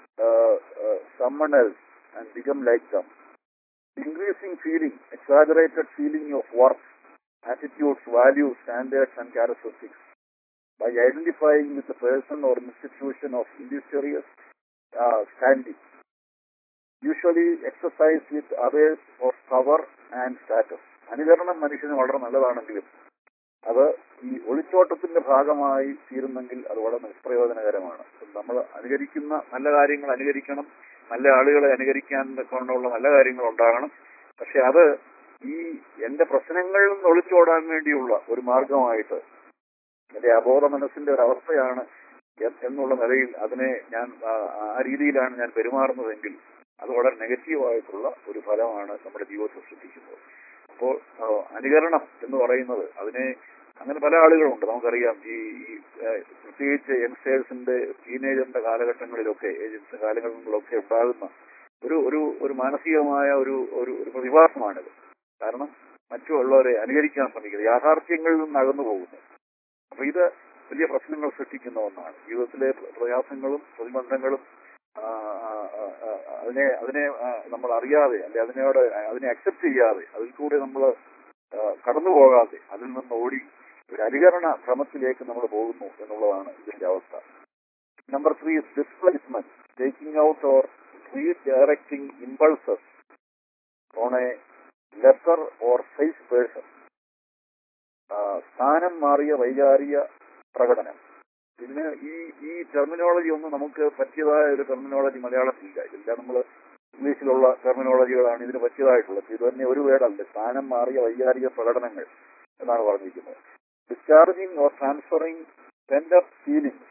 someone else and become like them increasing feeling exaggerated feeling of work attitudes, values, standards, and characteristics by identifying with the person or institution of illustrious uh, standing, usually exercised with others of power and status. അനുകരണം മനുഷ്യന് വളരെ നല്ലതാണെങ്കിലും അത് ഈ ഒളിച്ചോട്ടത്തിന്റെ ഭാഗമായി തീരുന്നെങ്കിൽ അത് വളരെ നിഷ്പ്രയോജനകരമാണ് നമ്മൾ അനുകരിക്കുന്ന നല്ല കാര്യങ്ങൾ അനുകരിക്കണം നല്ല ആളുകളെ അനുകരിക്കാൻ കൊണ്ടുള്ള നല്ല കാര്യങ്ങൾ ഉണ്ടാകണം പക്ഷെ അത് ഈ എന്റെ പ്രശ്നങ്ങളിൽ നിന്ന് ഒളിച്ചോടാൻ വേണ്ടിയുള്ള ഒരു മാർഗമായിട്ട് എന്റെ അബോധ മനസ്സിന്റെ ഒരു അവസ്ഥയാണ് എ- എന്നുള്ള നിലയിൽ അതിനെ ഞാൻ ആ- ആ രീതിയിലാണ് ഞാൻ പെരുമാറുന്നതെങ്കിൽ അത് വളരെ നെഗറ്റീവായിട്ടുള്ള ഒരു ഫലമാണ് നമ്മുടെ ജീവിതത്തിൽ സൃഷ്ടിക്കുന്നത് അപ്പോൾ ആ, അനുകരണം എന്ന് പറയുന്നത് അതിനെ അങ്ങനെ പല ആളുകളുണ്ട് നമുക്കറിയാം ഈ ഈ, ആ, പ്രത്യേകിച്ച് യങ്സ്റ്റേഴ്സിന്റെ ടീനേജറിന്റെ കാലഘട്ടങ്ങളിലൊക്കെ ഏജൻസ് കാലഘട്ടങ്ങളിലൊക്കെ ഉണ്ടാകുന്ന ഒരു ഒരു ഒരു മാനസികമായ ഒരു ഒരു ഒരു പ്രതിഭാസമാണിത് കാരണം മറ്റുള്ളവരെ അനുകരിക്കാൻ ശ്രമിക്കുന്നത് യാഥാർത്ഥ്യങ്ങളിൽ നിന്ന് അകന്നു പോകുന്നു അപ്പൊ ഇത് വലിയ പ്രശ്നങ്ങൾ സൃഷ്ടിക്കുന്ന ഒന്നാണ് ജീവിതത്തിലെ പ്രയാസങ്ങളും പ്രതിബന്ധങ്ങളും ആ, ആ, ആ, ആ, അതിനെ അതിനെ ആ, നമ്മൾ അറിയാതെ അല്ലെ അതിനോട് അതിനെ അക്സെപ്റ്റ് ചെയ്യാതെ അതിൽ കൂടെ നമ്മൾ കടന്നു പോകാതെ അതിൽ നിന്ന് ഓടി ഒരു അനുകരണ ക്രമത്തിലേക്ക് നമ്മൾ പോകുന്നു എന്നുള്ളതാണ് ഇതിന്റെ അവസ്ഥ number three displacement taking out or redirecting impulses on a lesser or face person സ്ഥാനം മാറിയ വൈകാരിക പ്രകടനം ഇതിന് ഈ ഈ ടെർമിനോളജി ഒന്നും നമുക്ക് പറ്റിയതായ ഒരു ടെർമിനോളജി മലയാളത്തിലില്ല ഇതെല്ലാം നമ്മൾ ഇംഗ്ലീഷിലുള്ള ടെർമിനോളജികളാണ് ഇതിന് പറ്റിയതായിട്ടുള്ളത് ഇത് തന്നെ ഒരു വേർഡല്ല സ്ഥാനം മാറിയ വൈകാരിക പ്രകടനങ്ങൾ എന്നാണ് പറഞ്ഞിരിക്കുന്നത് discharging or transferring pent up feelings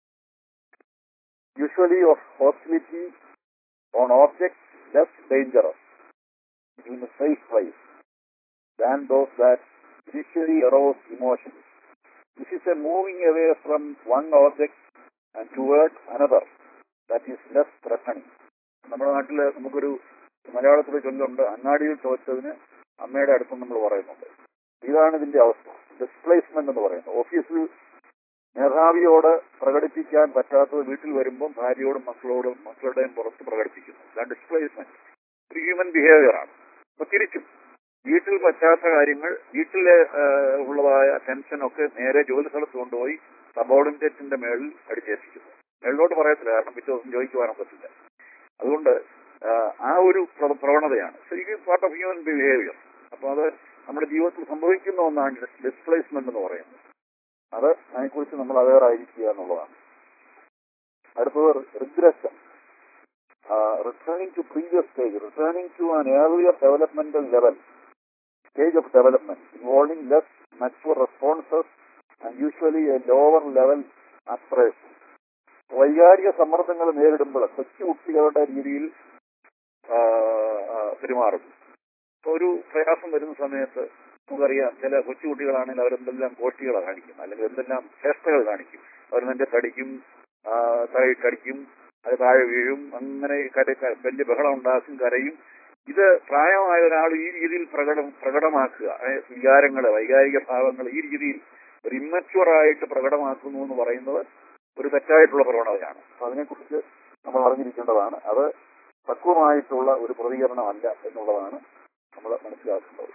usually of hostility on object less dangerous in a safe place than those that initially arouse emotions. This is a moving away from one object and towards another that is less threatening. നമ്മുടെ നാട്ടിൽ നമുക്കൊരു മലയാളത്തിൽ ചൊല്ലുണ്ട് അങ്ങാടിയിൽ തോറ്റതിന് അമ്മയുടെ അടുത്തും നമ്മൾ പറയുന്നുണ്ട് ഇതാണ് ഇതിന്റെ അവസ്ഥ ഡിസ്പ്ലേസ്മെന്റ് എന്ന് പറയുന്നത് ഓഫീസിൽ മേധാവിയോട് പ്രകടിപ്പിക്കാൻ പറ്റാത്തത് വീട്ടിൽ വരുമ്പോൾ ഭാര്യയോടും മക്കളോടും മക്കളുടെയും പുറത്ത് പ്രകടിപ്പിക്കുന്നു ഇതാണ് ഡിസ്പ്ലേസ്മെന്റ് ഒരു ഹ്യൂമൻ ബിഹേവിയർ ആണ് അപ്പൊ തിരിച്ചും വീട്ടിൽ പറ്റാത്ത കാര്യങ്ങൾ വീട്ടിലെ ആ, ഉള്ളതായ ടെൻഷനൊക്കെ നേരെ ജോലി സ്ഥലത്ത് കൊണ്ടുപോയി സബോർഡിനേറ്റിന്റെ മേളിൽ അടിച്ചേൽപ്പിക്കുന്നു മേളിലോട്ട് പറയത്തില്ല കാരണം പിറ്റേ ദിവസം ജോലിക്ക് പോകാൻ പറ്റില്ല അതുകൊണ്ട് ആ, ആ ഒരു പ്ര- പ്രവണതയാണ് ശരിക്കും പാർട്ട് ഓഫ് ഹ്യൂമൻ ബിഹേവിയർ അപ്പൊ അത് നമ്മുടെ ജീവിതത്തിൽ സംഭവിക്കുന്ന ഒന്നാണ് ഡിസ്പ്ലേസ്മെന്റ് എന്ന് പറയുന്നത് അത് അതിനെക്കുറിച്ച് നമ്മൾ അവെയർ ആയിരിക്കുക എന്നുള്ളതാണ് അടുത്തത് regression returning to previous stage returning to an earlier developmental level stage of development involving less mature responses and usually a lower level aspiration വൈകാരിക സമ്മർദ്ദങ്ങൾ നേരിടുമ്പോൾ കൊച്ചു കുട്ടികളുടെ രീതിയിൽ ആ, ആ, പെരുമാറും ഇപ്പൊ ഒരു പ്രയാസം വരുന്ന സമയത്ത് നമുക്കറിയാം ചില കൊച്ചുകുട്ടികളാണെങ്കിൽ അവരെന്തെല്ലാം കോഷ്ടികളെ കാണിക്കും അല്ലെങ്കിൽ എന്തെല്ലാം ചേഷ്ടകൾ കാണിക്കും അവർ നിന്റെ കടിക്കും ആ, തലയിട്ടടിക്കും അത് താഴെ വീഴും അങ്ങനെ കര ക- വലിയ ബഹളം ഉണ്ടാക്കും കരയും ഇത് പ്രായമായ ഒരാൾ ഈ രീതിയിൽ പ്രകടം പ്രകടമാക്കുക ഏ, വികാരങ്ങള് വൈകാരിക ഭാവങ്ങൾ ഈ രീതിയിൽ ഒരു ഇമ്മച്വർ ആയിട്ട് പ്രകടമാക്കുന്നു എന്ന് പറയുന്നത് ഒരു തെറ്റായിട്ടുള്ള പ്രവണതയാണ് അപ്പൊ അതിനെക്കുറിച്ച് നമ്മൾ അറിഞ്ഞിരിക്കേണ്ടതാണ് അത് പക്വമായിട്ടുള്ള ഒരു പ്രതികരണമല്ല എന്നുള്ളതാണ് നമ്മൾ മനസ്സിലാക്കേണ്ടത്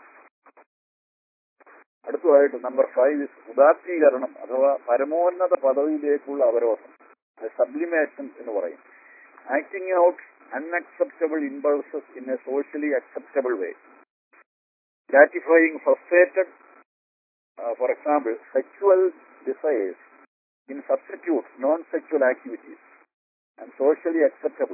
അടുത്തതായിട്ട് നമ്പർ ഫൈവ് ഉദാത്തീകരണം അഥവാ പരമോന്നത പദവിയിലേക്കുള്ള അവരോധം സബ്ലിമേഷൻ എന്ന് പറയും acting out unacceptable impulses in a socially acceptable way gratifying frustrated for example sexual desires in substitute non-sexual activities and socially acceptable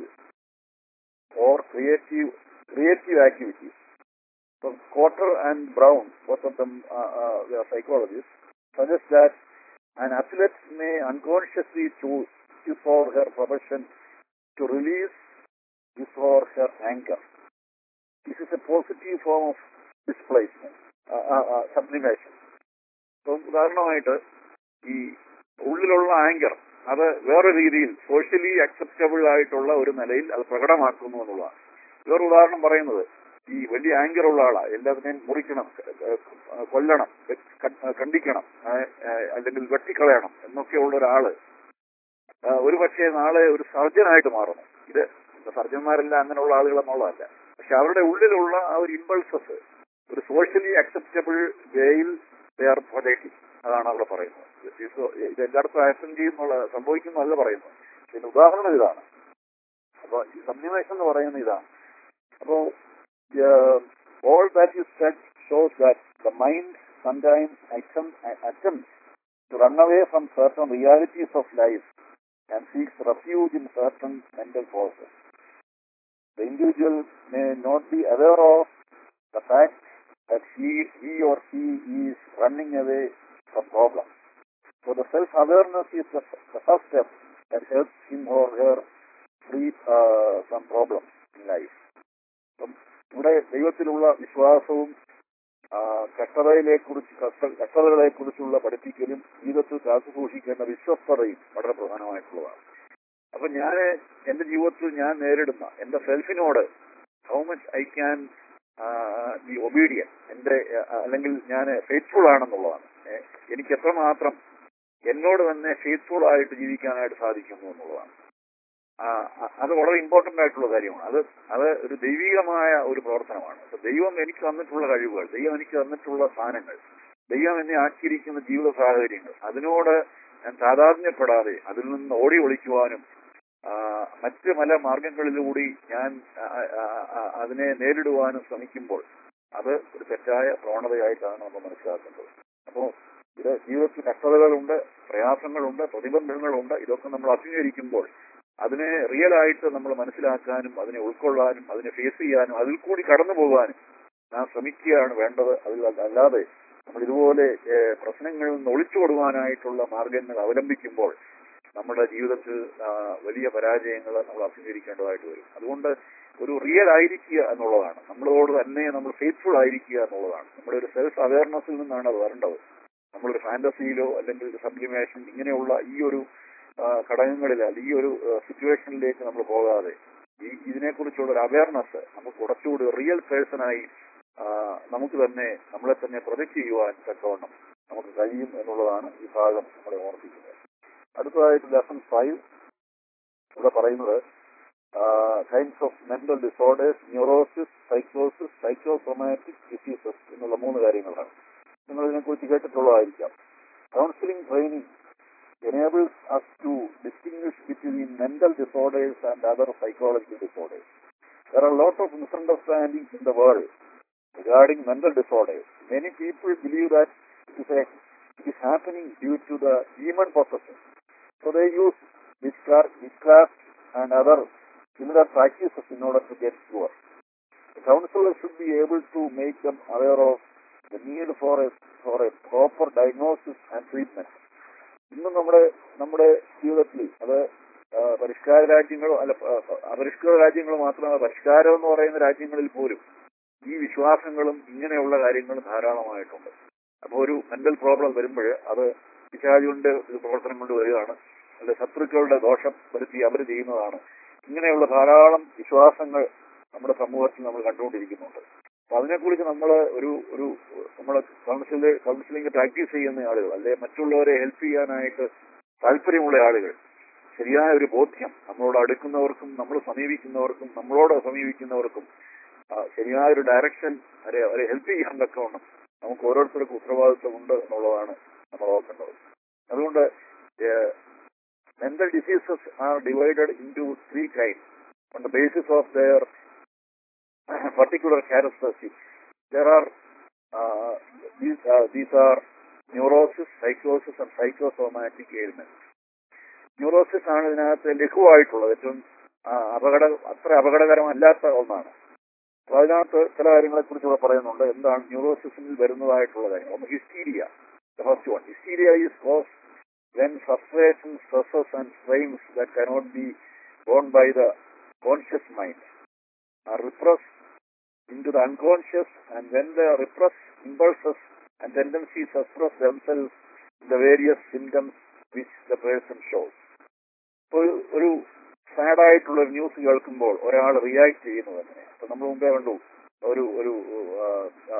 or creative creative activities. So Cotter and Brown, both of them uh, uh, they are psychologists, suggest that an athlete may unconsciously choose his or her profession to release his or her anger. This is a positive form of displacement, uh, uh, uh, sublimation. So ഉദാഹരണമായിട്ട് ഈ ഉള്ളിലുള്ള anchor അത് വേറെ രീതിയിൽ socially acceptable ആയിട്ടുള്ള ഒരു നിലയിൽ അത് പ്രകടമാക്കുന്നു എന്നുള്ളതാണ് വേറെ ഉദാഹരണം പറയുന്നത് ഈ വലിയ ആങ്കർ ഉള്ള ആളാ എല്ലാത്തിനെയും മുറിക്കണം ഏഹ് കൊല്ലണം ക- കണ്ടിക്കണം ഏഹ് ഏഹ് അല്ലെങ്കിൽ വെട്ടിക്കളയണം എന്നൊക്കെയുള്ള ഒരാള് ഏഹ് ഒരു പക്ഷേ നാളെ ഒരു സർജനായിട്ട് മാറുന്നു ഇത് സർജന്മാരെല്ലാം അങ്ങനെയുള്ള ആളുകളെന്നുള്ളതല്ല പക്ഷെ അവരുടെ ഉള്ളിലുള്ള ആ ഒരു ഇമ്പൾസസ് ഒരു സോഷ്യലി അക്സെപ്റ്റബിൾ വേയിൽ ദേ ആർ പ്രൊജക്റ്റിംഗ് അതാണ് അവിടെ പറയുന്നത് ഇത് ഇത് എല്ലായിടത്തും ആക്ഷൻ ചെയ്യുന്നുള്ള സംഭവിക്കുന്നല്ല പറയുന്നത് ഇതിന്റെ ഉദാഹരണം ഇതാണ് അപ്പൊ ഈ സബ്ലിമേഷൻ എന്ന് പറയുന്നത് ഇതാണ് അപ്പോ all that you set shows that the mind sometimes attempt to run away from certain realities of life and seeks refuge in certain mental forces. The individual may not be aware of the fact that he, he or she is running away from problems. So the self-awareness is the, the first step that helps him or her free uh, some problems in life. അപ്പം ഇവിടെ ദൈവത്തിലുള്ള വിശ്വാസവും ആ, കഷ്ടതയിലെ കുറിച്ച് കഷ്ടതകളെ കുറിച്ചുള്ള പഠിപ്പിക്കലും ജീവിതത്തിൽ കാത്തു സൂക്ഷിക്കേണ്ട വിശ്വസ്തതയും വളരെ പ്രധാനമായിട്ടുള്ളതാണ് അപ്പൊ ഞാൻ എന്റെ ജീവിതത്തിൽ ഞാൻ നേരിടുന്ന എന്റെ സെൽഫിനോട് how much I can be obedient എന്റെ ആ, അല്ലെങ്കിൽ ഞാൻ ഫെയ്ത്ത്ഫുൾ ആണെന്നുള്ളതാണ് ഏ, എനിക്ക് എത്രമാത്രം എന്നോട് തന്നെ ഫെയ്ത്ത്ഫുൾ ആയിട്ട് ജീവിക്കാനായിട്ട് സാധിക്കുന്നു എന്നുള്ളതാണ് ആ, അ- അത് വളരെ ഇമ്പോർട്ടന്റ് ആയിട്ടുള്ള കാര്യമാണ് അത് അത് ഒരു ദൈവികമായ ഒരു പ്രവർത്തനമാണ് അപ്പൊ ദൈവം എനിക്ക് തന്നിട്ടുള്ള കഴിവുകൾ ദൈവം എനിക്ക് തന്നിട്ടുള്ള സ്ഥാനങ്ങൾ ദൈവം എന്നെ ആക്കിയിരിക്കുന്ന ജീവിത സാഹചര്യങ്ങൾ അതിനോട് ഞാൻ താതാത്മ്യപ്പെടാതെ അതിൽ നിന്ന് ഓടി ഒളിക്കുവാനും ആ, മറ്റ് പല മാർഗങ്ങളിലൂടി ഞാൻ ആ, ആ, ആ, അതിനെ നേരിടുവാനും ശ്രമിക്കുമ്പോൾ അത് ഒരു തെറ്റായ പ്രവണതയായിട്ടാണ് നമ്മൾ മനസ്സിലാക്കേണ്ടത് അപ്പോൾ ഇത് ജീവിതത്തിൽ കഷ്ടതകളുണ്ട് പ്രയാസങ്ങളുണ്ട് പ്രതിബന്ധങ്ങളുണ്ട് ഇതൊക്കെ നമ്മൾ അഭിമുഖീകരിക്കുമ്പോൾ അതിനെ റിയൽ ആയിട്ട് നമ്മൾ മനസ്സിലാക്കാനും അതിനെ ഉൾക്കൊള്ളാനും അതിനെ ഫേസ് ചെയ്യാനും അതിൽ കൂടി കടന്നു പോകാനും നാം ശ്രമിക്കുകയാണ് വേണ്ടത് അതിൽ അല്ലാതെ നമ്മൾ ഇതുപോലെ ഏഹ്, പ്രശ്നങ്ങളിൽ നിന്ന് ഒളിച്ചോടുവാനായിട്ടുള്ള മാർഗങ്ങൾ അവലംബിക്കുമ്പോൾ നമ്മുടെ ജീവിതത്തിൽ ആ, വലിയ പരാജയങ്ങൾ നമ്മൾ അഭിമുഖീകരിക്കേണ്ടതായിട്ട് വരും അതുകൊണ്ട് ഒരു റിയൽ ആയിരിക്കുക എന്നുള്ളതാണ് നമ്മളോട് തന്നെ നമ്മൾ ഫെയ്ത്ത്ഫുൾ ആയിരിക്കുക എന്നുള്ളതാണ് നമ്മുടെ ഒരു സെൽഫ് അവയർനെസ്സിൽ നിന്നാണ് അത് വരേണ്ടത് നമ്മളൊരു ഫാന്റസിയിലോ അല്ലെങ്കിൽ ഒരു സബ്ലിമേഷൻ ഇങ്ങനെയുള്ള ഈ ഒരു ആ, ഘടകങ്ങളിൽ അല്ലെങ്കിൽ ഈ ഒരു സിറ്റുവേഷനിലേക്ക് നമ്മൾ പോകാതെ ഈ ഇതിനെക്കുറിച്ചുള്ള ഒരു അവയർനെസ് നമുക്ക് കുറച്ചുകൂടി റിയൽ പേഴ്സണായി നമുക്ക് തന്നെ നമ്മളെ തന്നെ പ്രൊജക്ട് ചെയ്യുവാൻ തക്കവണ്ണം നമുക്ക് കഴിയും എന്നുള്ളതാണ് ഈ ഭാഗം നമ്മളെ ഓർമ്മിക്കുന്നത് അടുത്തതായിട്ട് ലെസൺ ഫൈവ് ഇവിടെ പറയുന്നത് kinds of mental disorders neurosis സൈക്കോസിസ് സൈക്കോസൊമാറ്റിക് ഡിസീസസ് എന്നുള്ള മൂന്ന് കാര്യങ്ങളാണ് നിങ്ങൾ ഇതിനെക്കുറിച്ച് കേട്ടിട്ടുള്ളതായിരിക്കാം counselling training enables us to distinguish between mental disorders and other psychological disorders. there are a lot of misunderstandings in the world regarding mental disorders. Many people believe that it is, a, it is happening due to the demon possession. So they use witchcraft, witchcraft and other similar practices in order to get cure. The counselor should be able to make them aware of the need for a, for a proper diagnosis and treatment. ഇന്ന് നമ്മുടെ നമ്മുടെ ജീവിതത്തിൽ അത് ആ, പരിഷ്കാര രാജ്യങ്ങളോ അല്ല ആ, അപരിഷ്കൃത രാജ്യങ്ങളോ മാത്രമല്ല പരിഷ്കാരം എന്ന് പറയുന്ന രാജ്യങ്ങളിൽ പോലും ഈ വിശ്വാസങ്ങളും ഇങ്ങനെയുള്ള കാര്യങ്ങളും ധാരാളമായിട്ടുണ്ട് അപ്പോൾ ഒരു മെന്റൽ പ്രോബ്ലം വരുമ്പോൾ അത് പിശാചിന്റെ ഒരു പ്രവർത്തനം കൊണ്ട് വരികയാണ് അല്ലെ ശത്രുക്കളുടെ ദോഷം വരുത്തി അവർ ചെയ്യുന്നതാണ് ഇങ്ങനെയുള്ള ധാരാളം വിശ്വാസങ്ങൾ നമ്മുടെ സമൂഹത്തിൽ നമ്മൾ കണ്ടുകൊണ്ടിരിക്കുന്നുണ്ട് അപ്പൊ അതിനെക്കുറിച്ച് നമ്മൾ ഒരു ഒരു നമ്മൾ കൗൺസില് കൗൺസിലിംഗ് പ്രാക്ടീസ് ചെയ്യുന്ന ആളുകൾ അല്ലെ മറ്റുള്ളവരെ ഹെൽപ്പ് ചെയ്യാനായിട്ട് താല്പര്യമുള്ള ആളുകൾ ശരിയായ ഒരു ബോധ്യം നമ്മളോട് അടുക്കുന്നവർക്കും നമ്മൾ സമീപിക്കുന്നവർക്കും നമ്മളോട് സമീപിക്കുന്നവർക്കും ആ, ശരിയായ ഒരു ഡയറക്ഷൻ അവരെ അവരെ ഹെൽപ്പ് ചെയ്യാൻ തക്കവണ്ണം നമുക്ക് ഓരോരുത്തർക്കും ഉത്തരവാദിത്വമുണ്ട് എന്നുള്ളതാണ് നമ്മൾ ഓർക്കേണ്ടത് അതുകൊണ്ട് mental diseases are divided into three kind on the basis of their particular characteristics. There are uh, these uh, these are neurosis, psychosis, and psychosomatic ailments. Neurosis ആണ് ഇതിനകത്ത് ലഘുവായിട്ടുള്ളത് ഏറ്റവും ആ, അപകട അത്ര അപകടകരമല്ലാത്ത ഒന്നാണ് അപ്പൊ അതിനകത്ത് ചില കാര്യങ്ങളെ കുറിച്ച് ഇവിടെ പറയുന്നുണ്ട് എന്താണ് ന്യൂറോസിസിൽ വരുന്നതായിട്ടുള്ള കാര്യം ഒന്ന് hysteria first one hysteria is cause when frustration stresses and strains that cannot be born by the conscious mind are repressed into the unconscious and when the repressed impulses and tendencies express themselves in the various symptoms which the person shows. ഇപ്പോൾ ഒരു sad ആയിട്ടുള്ള ഒരു news കേൾക്കുമ്പോൾ ഒരാൾ react ചെയ്യുന്നത് എങ്ങനെ അപ്പൊ നമ്മൾ മുമ്പേ കണ്ടു ഒരു ഒരു ആ, ആ,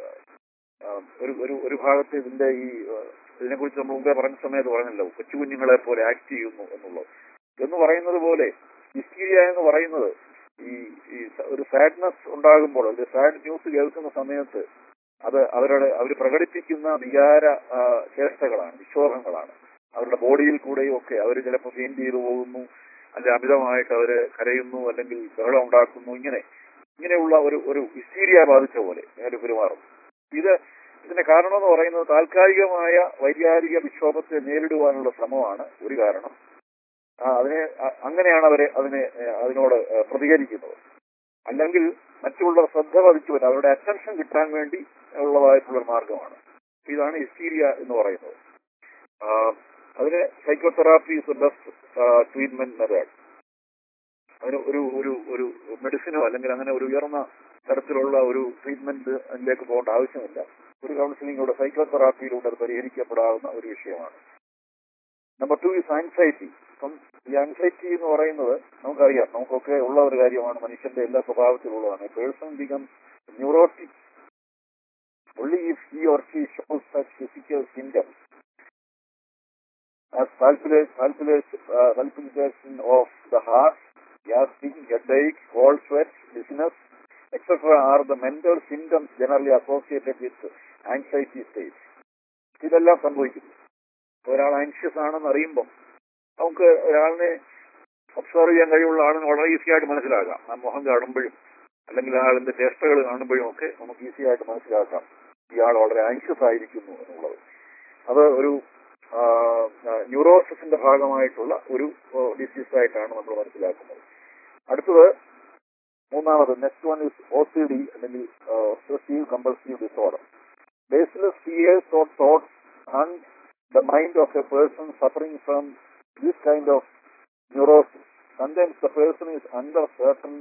ആ, ഒരു ഒരു ഒരു ഭാഗത്ത് ഇതിന്റെ ഈ ഇതിനെ കുറിച്ച് നമ്മൾ മുമ്പേ പറഞ്ഞ സമയത്ത് പറഞ്ഞല്ലോ കൊച്ചു കുഞ്ഞുങ്ങളെ പോലെ ആക്ട് ചെയ്യുന്നു എന്നുള്ളത് എന്ന് പറയുന്നത് പോലെ ഹിസ്റ്റീരിയ എന്ന് പറയുന്നത് ഈ ഈ സ- ഒരു സാഡ്നെസ് ഉണ്ടാകുമ്പോൾ ഒരു സാഡ് ന്യൂസ് കേൾക്കുന്ന സമയത്ത് അത് അവരുടെ അവർ പ്രകടിപ്പിക്കുന്ന വികാര ആ, ചേഷ്ടകളാണ് വിക്ഷോഭങ്ങളാണ് അവരുടെ ബോഡിയിൽ കൂടെയും ഒക്കെ അവർ ചിലപ്പോൾ ഫെയിൻറ്റ് ചെയ്തു പോകുന്നു അല്ലെ അമിതമായിട്ട് അവര് കരയുന്നു അല്ലെങ്കിൽ ബഹളം ഉണ്ടാക്കുന്നു ഇങ്ങനെ ഇങ്ങനെയുള്ള ഒരു ഒരു ഹിസ്റ്റീരിയ ബാധിച്ച പോലെ അവർ പെരുമാറും ഇത് ഇതിന്റെ കാരണം എന്ന് പറയുന്നത് താൽക്കാലികമായ വൈകാരിക വിക്ഷോഭത്തെ നേരിടുവാനുള്ള ശ്രമമാണ് ഒരു കാരണം ആ, അതിനെ അ- അങ്ങനെയാണ് അവരെ അതിനെ ഏ, അതിനോട് ഏ, പ്രതികരിക്കുന്നത് അല്ലെങ്കിൽ മറ്റുള്ളവർ ശ്രദ്ധ പതിച്ചുവൻ അവരുടെ അറ്റൻഷൻ കിട്ടാൻ വേണ്ടി ഉള്ളതായിട്ടുള്ള ഒരു മാർഗമാണ് ഇതാണ് ഹിസ്റ്റീരിയ എന്ന് പറയുന്നത് ആ, അതിന് psychotherapy is the best treatment method അതിന് ഒരു ഒരു ഒരു മെഡിസിനോ അല്ലെങ്കിൽ അങ്ങനെ ഒരു ഉയർന്ന തരത്തിലുള്ള ഒരു ട്രീറ്റ്മെന്റ് അതിലേക്ക് പോകേണ്ട ആവശ്യമില്ല ഒരു കൗൺസിലിംഗിലൂടെ സൈക്കോതെറാപ്പിയിലൂടെ അത് പരിഹരിക്കപ്പെടാവുന്ന ഒരു വിഷയമാണ് നമ്പർ ടു ഇസ് ആൻസൈറ്റി അപ്പം ഈ ആൻസൈറ്റി എന്ന് പറയുന്നത് നമുക്കറിയാം നമുക്കൊക്കെ ഉള്ള ഒരു കാര്യമാണ് മനുഷ്യന്റെ എല്ലാ സ്വഭാവത്തിലുള്ളതാണ് person become neurotic only if he or she shows such physical symptoms as palpitation, palpitation, uh, palpitation of the heart, gasping, headache, cold sweat, dizziness, etc. are the mental symptoms generally associated with anxiety state. ഇതെല്ലാം സംഭവിക്കുന്നു ഒരാൾ anxious ആണെന്ന് അറിയുമ്പോൾ നമുക്ക് ഒരാളിനെ observe ചെയ്യാൻ കഴിവുള്ള ആളിന് വളരെ ഈസി ആയിട്ട് മനസ്സിലാക്കാം ആ മുഖം കാണുമ്പോഴും അല്ലെങ്കിൽ ആ ആളിന്റെ ചേഷ്ടകൾ കാണുമ്പോഴും ഒക്കെ നമുക്ക് ഈസി ആയിട്ട് മനസ്സിലാക്കാം ഇയാൾ വളരെ ആൻഷ്യസ് ആയിരിക്കുന്നു എന്നുള്ളത് അത് ഒരു ന്യൂറോസിന്റെ ഭാഗമായിട്ടുള്ള ഒരു ഡിസീസ് ആയിട്ടാണ് നമ്മൾ മനസ്സിലാക്കുന്നത് അടുത്തത് മൂന്നാമത് next one is O C D അല്ലെങ്കിൽ obsessive compulsive disorder baseless fears or thoughts and the mind of a person suffering from this kind of neurosis. Sometimes the person is under certain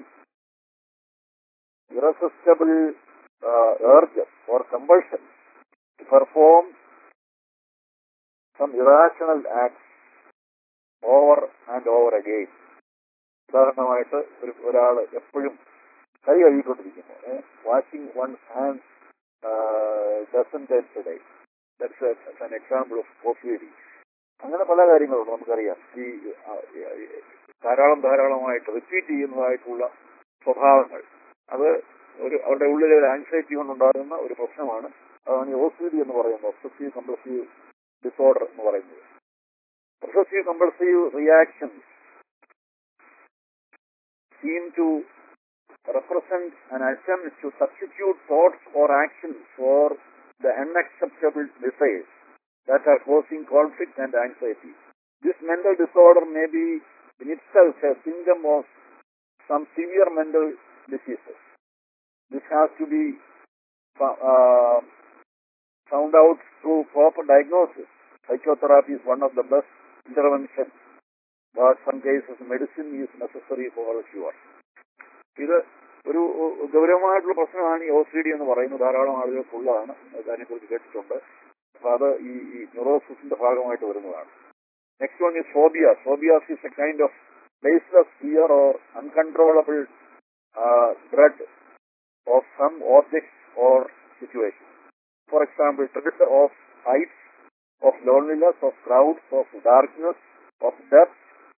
irresistible uh, urges or compulsion to perform some irrational acts over and over again. ഉദാഹരണമായിട്ട് ഒരു ഒരാൾ എപ്പോഴും കൈ കഴുകിക്കൊണ്ടിരിക്കുന്നു washing one hand dozen times a day that's an example of possibility അങ്ങനെ പല കാര്യങ്ങളുണ്ട് നമുക്കറിയാം ഈ ആ, ഈ, ധാരാളം ധാരാളമായിട്ട് റിപ്പീറ്റ് ചെയ്യുന്നതായിട്ടുള്ള സ്വഭാവങ്ങൾ അത് ഒരു അവരുടെ ഉള്ളിലെ ഒരു ആൻസൈറ്റി കൊണ്ടുണ്ടാകുന്ന ഒരു പ്രശ്നമാണ് അതാണ് ഈ ഒ സി ഡി എന്ന് പറയുന്നത് ഒബ്സസീവ് കമ്പൾസീവ് ഡിസോർഡർ എന്ന് പറയുന്നത് obsessive compulsive reactions seem to represent an attempt to substitute thoughts or actions for the unacceptable desires that are causing conflict and anxiety. This mental disorder may be in itself a symptom of some severe mental diseases. This has to be fo- uh, found out through proper diagnosis. Psychotherapy is one of the best interventions, but some cases medicine is necessary for sure. ഇത് ഒരു ഒരു ഗൗരവമായിട്ടുള്ള പ്രശ്നമാണ് ഈ O C D എന്ന് പറയുന്നത് ധാരാളം ആളുകൾക്കുള്ളതാണ് അതിനെക്കുറിച്ച് കേട്ടിട്ടുണ്ട് അപ്പൊ അത് ഈ ഈ ന്യൂറോസിന്റെ ഭാഗമായിട്ട് വരുന്നതാണ് next one is phobia phobias is a kind of baseless fear or uncontrollable dread of some objects or situation for example dread of heights of loneliness of crowds of darkness of depth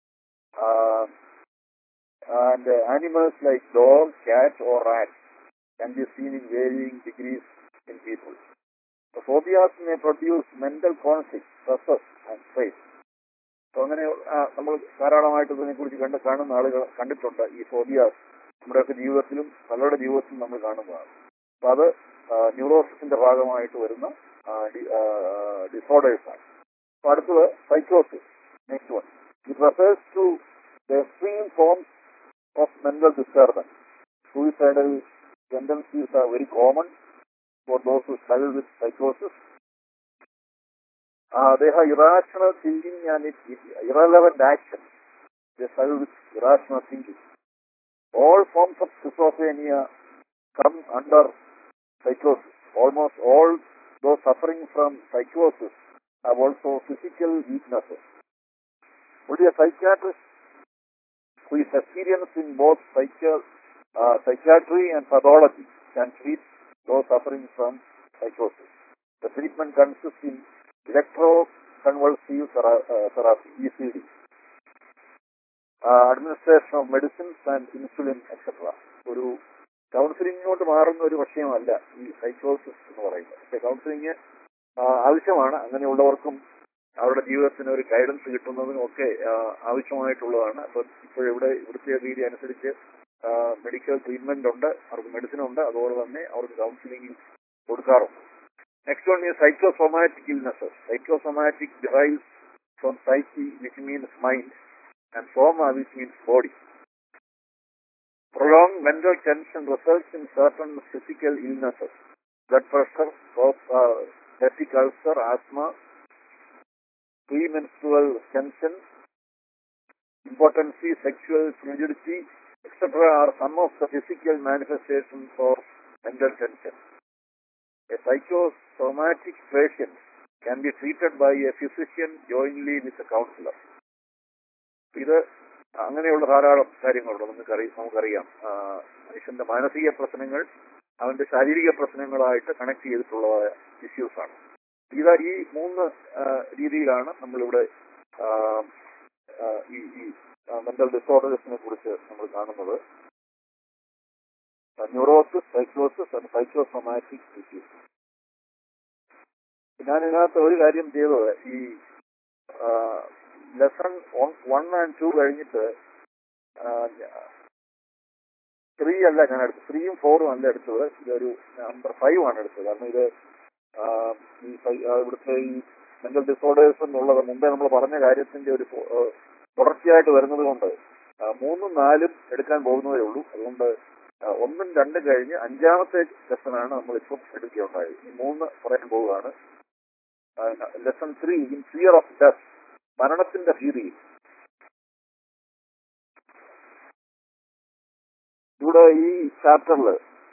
and uh, animals like dog, cat, or rat can be seen in varying degrees in people. The phobias may produce mental conflict, stresses, and stress. So, അങ്ങനെ ആ, നമ്മൾ ധാരാളമായിട്ട് ഇതിനെക്കുറിച്ച് കണ്ട് കാണുന്ന ആളുകൾ കണ്ടിട്ടുണ്ട് ഈ ഫോബിയാസ് നമ്മുടെയൊക്കെ ജീവിതത്തിലും പലരുടെ ജീവിതത്തിലും നമ്മൾ കാണുന്നതാണ് അപ്പൊ അത് ന്യൂറോസിന്റെ ഭാഗമായിട്ട് വരുന്ന ഡിസോർഡേഴ്സ് ആണ് അപ്പൊ അടുത്തത് സൈക്കോസിസ് next one it refers to the extreme forms of mental disturbance. Suicidal tendencies are very common for those who struggle with psychosis. Uh, they have irrational thinking and it, it, irrelevant actions. They struggle with irrational thinking. All forms of schizophrenia come under psychosis. Almost all those suffering from psychosis have also physical weaknesses. Only a psychiatrist who is experienced in both psychi- uh, psychiatry and pathology can treat those suffering from psychosis. The treatment consists in electroconvulsive thera- uh, therapy, ECD, uh, administration of medicines and insulin, etc. ഒരു കൗൺസിലിങ്ങിനോട്ട് മാറുന്ന ഒരു വിഷയമല്ല ഈ സൈക്കോസിസ് എന്ന് പറയുന്നത് പക്ഷെ counselling ആവശ്യമാണ് അങ്ങനെയുള്ളവർക്കും അവരുടെ ജീവിതത്തിന് ഒരു ഗൈഡൻസ് കിട്ടുന്നതിനും ഒക്കെ ആ, ആവശ്യമായിട്ടുള്ളതാണ് അപ്പൊ ഇപ്പോൾ ഇവിടെ ഇവിടുത്തെ രീതി അനുസരിച്ച് മെഡിക്കൽ ട്രീറ്റ്മെന്റ് ഉണ്ട് അവർക്ക് മെഡിസിൻ ഉണ്ട് അതുപോലെ തന്നെ അവർക്ക് കൗൺസിലിംഗ് കൊടുക്കാറുണ്ട് നെക്സ്റ്റ് വൺ ഈ psychosomatic illnesses psychosomatic derives from psyche which means mind and soma which means body Prolonged mental tension results in certain physical illnesses, blood pressure, of, uh, hepatic ulcer, asthma, premenstrual tension, impotency, sexual fluidity, etc. are some of the physical manifestations of mental tension. A psychosomatic patient can be treated by a physician jointly with a counselor. ഇത് അങ്ങനെയുള്ള ധാരാളം കാര്യങ്ങളുണ്ട് നമുക്കറിയാം നമുക്കറിയാം ആ, മനുഷ്യന്റെ മാനസിക പ്രശ്നങ്ങൾ അവന്റെ ശാരീരിക പ്രശ്നങ്ങളായിട്ട് കണക്ട് ചെയ്തിട്ടുള്ള ഇഷ്യൂസ് ആണ് ഇത് ഈ മൂന്ന് ആ, രീതിയിലാണ് നമ്മളിവിടെ ആ, ആ, ഈ ഈ മെന്റൽ ഡിസോർഡേഴ്സിനെ കുറിച്ച് നമ്മൾ കാണുന്നത് ന്യൂറോസിസ് സൈക്കോസിസ് ആൻഡ് സൈക്കോസൊമാറ്റിക് ഡിസീസ് ഞാൻ ഇതിനകത്ത് ഒരു കാര്യം ചെയ്തത് ഈ ലെസൺ വൺ ആൻഡ് ടു കഴിഞ്ഞിട്ട് ത്രീ അല്ല ഞാൻ എടുത്തത് ത്രീയും ഫോറും അല്ല എടുത്തത് ഇതൊരു നമ്പർ ഫൈവ് ആണ് എടുത്തത് കാരണം ഇത് ആ, ഈ സൈ- ആ, ഇവിടുത്തെ ഈ മെന്റൽ ഡിസോർഡേഴ്സ് എന്നുള്ളത് മുമ്പേ നമ്മൾ പറഞ്ഞ കാര്യത്തിന്റെ ഒരു ഫോ- ആ, തുടർച്ചയായിട്ട് വരുന്നത് കൊണ്ട് ആ, മൂന്നും നാലും എടുക്കാൻ പോകുന്നതേ ഉള്ളൂ അതുകൊണ്ട് ആ, ഒന്നും രണ്ടും കഴിഞ്ഞ് അഞ്ചാമത്തെ ലെസണാണ് നമ്മൾ ഇപ്പം എടുക്കുകയുണ്ടായത് ഈ മൂന്ന് പറയാൻ പോവുകയാണ് lesson three in fear of death മരണത്തിന്റെ ഭീതി ഇവിടെ ഈ ചാപ്റ്ററിൽ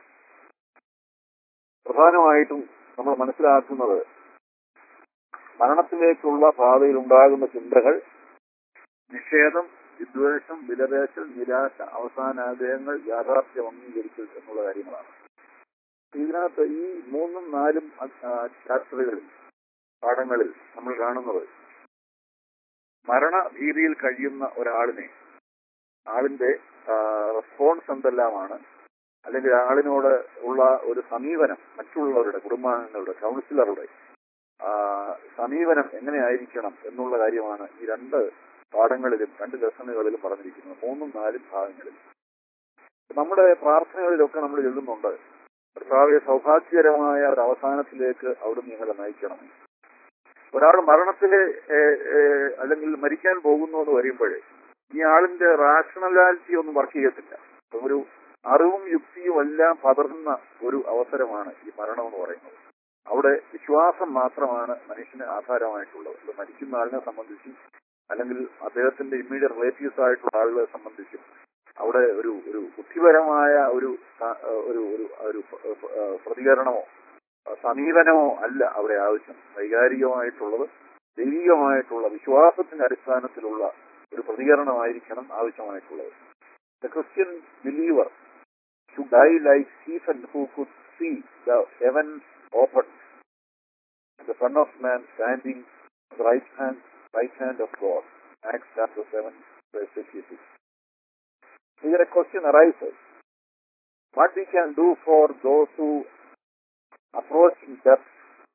പ്രധാനമായിട്ടും നമ്മൾ മനസ്സിലാക്കുന്നത് മരണത്തിലേക്കുള്ള പാതയിൽ ഉണ്ടാകുന്ന ചിന്തകൾ നിഷേധം വിദ്വേഷം വിലപേശൽ നിരാശ അവസാനാഗ്രഹങ്ങൾ യാഥാർത്ഥ്യം അംഗീകരിക്കൽ എന്നുള്ള കാര്യങ്ങളാണ് ഇതിനകത്ത് ഈ മൂന്നും നാലും ചാപ്റ്ററുകളിൽ പാഠങ്ങളിൽ നമ്മൾ കാണുന്നത് മരണഭീതിയിൽ കഴിയുന്ന ഒരാളിനെ ആളിന്റെ റെസ്പോൺസ് എന്തെല്ലാമാണ് അല്ലെങ്കിൽ ആളിനോട് ഉള്ള ഒരു സമീപനം മറ്റുള്ളവരുടെ കുടുംബാംഗങ്ങളുടെ കൗൺസിലറുടെ ആ, സമീപനം എങ്ങനെയായിരിക്കണം എന്നുള്ള കാര്യമാണ് ഈ രണ്ട് പാഠങ്ങളിലും രണ്ട് ലെസണുകളിലും പറഞ്ഞിരിക്കുന്നത് മൂന്നും നാലും ഭാഗങ്ങളിൽ നമ്മുടെ പ്രാർത്ഥനകളിലൊക്കെ നമ്മൾ എഴുതുന്നുണ്ട് കർത്താവെ സൗഭാഗ്യകരമായ ഒരു അവസാനത്തിലേക്ക് അവിടുന്ന് ഞങ്ങളെ നയിക്കണം ഒരാൾ മരണത്തില് ഏഹ്, ഏഹ്, അല്ലെങ്കിൽ മരിക്കാൻ പോകുന്നു എന്ന് വരുമ്പോഴേ ഈ ആളിന്റെ റാഷണലാലിറ്റി ഒന്നും വർക്ക് ചെയ്യത്തില്ല ഒരു അറിവും യുക്തിയും എല്ലാം പതർന്ന ഒരു അവസരമാണ് ഈ മരണം എന്ന് പറയുന്നത് അവിടെ വിശ്വാസം മാത്രമാണ് മനുഷ്യന് ആധാരമായിട്ടുള്ളത് ഇത് മരിക്കുന്ന ആളിനെ സംബന്ധിച്ചും അല്ലെങ്കിൽ അദ്ദേഹത്തിന്റെ ഇമ്മീഡിയറ്റ് റിലേറ്റീവ്സ് ആയിട്ടുള്ള ആളുകളെ സംബന്ധിച്ചും അവിടെ ഒരു ഒരു ബുദ്ധിപരമായ ഒരു സ- ഒരു ഒരു ഒരു ഏഹ് പ്രതികരണമോ സമീപനമോ അല്ല അവിടെ ആവശ്യം വൈകാരികമായിട്ടുള്ളത് ദൈവികമായിട്ടുള്ള വിശ്വാസത്തിന്റെ അടിസ്ഥാനത്തിലുള്ള ഒരു പ്രതികരണമായിരിക്കണം ആവശ്യമായിട്ടുള്ളത് the Christian believer should die like Stephen who could see the heavens open and the Son of Man standing at the right hand right hand of God. Acts chapter 7, verse 56. Here a question arises. What we can do for those who approach death?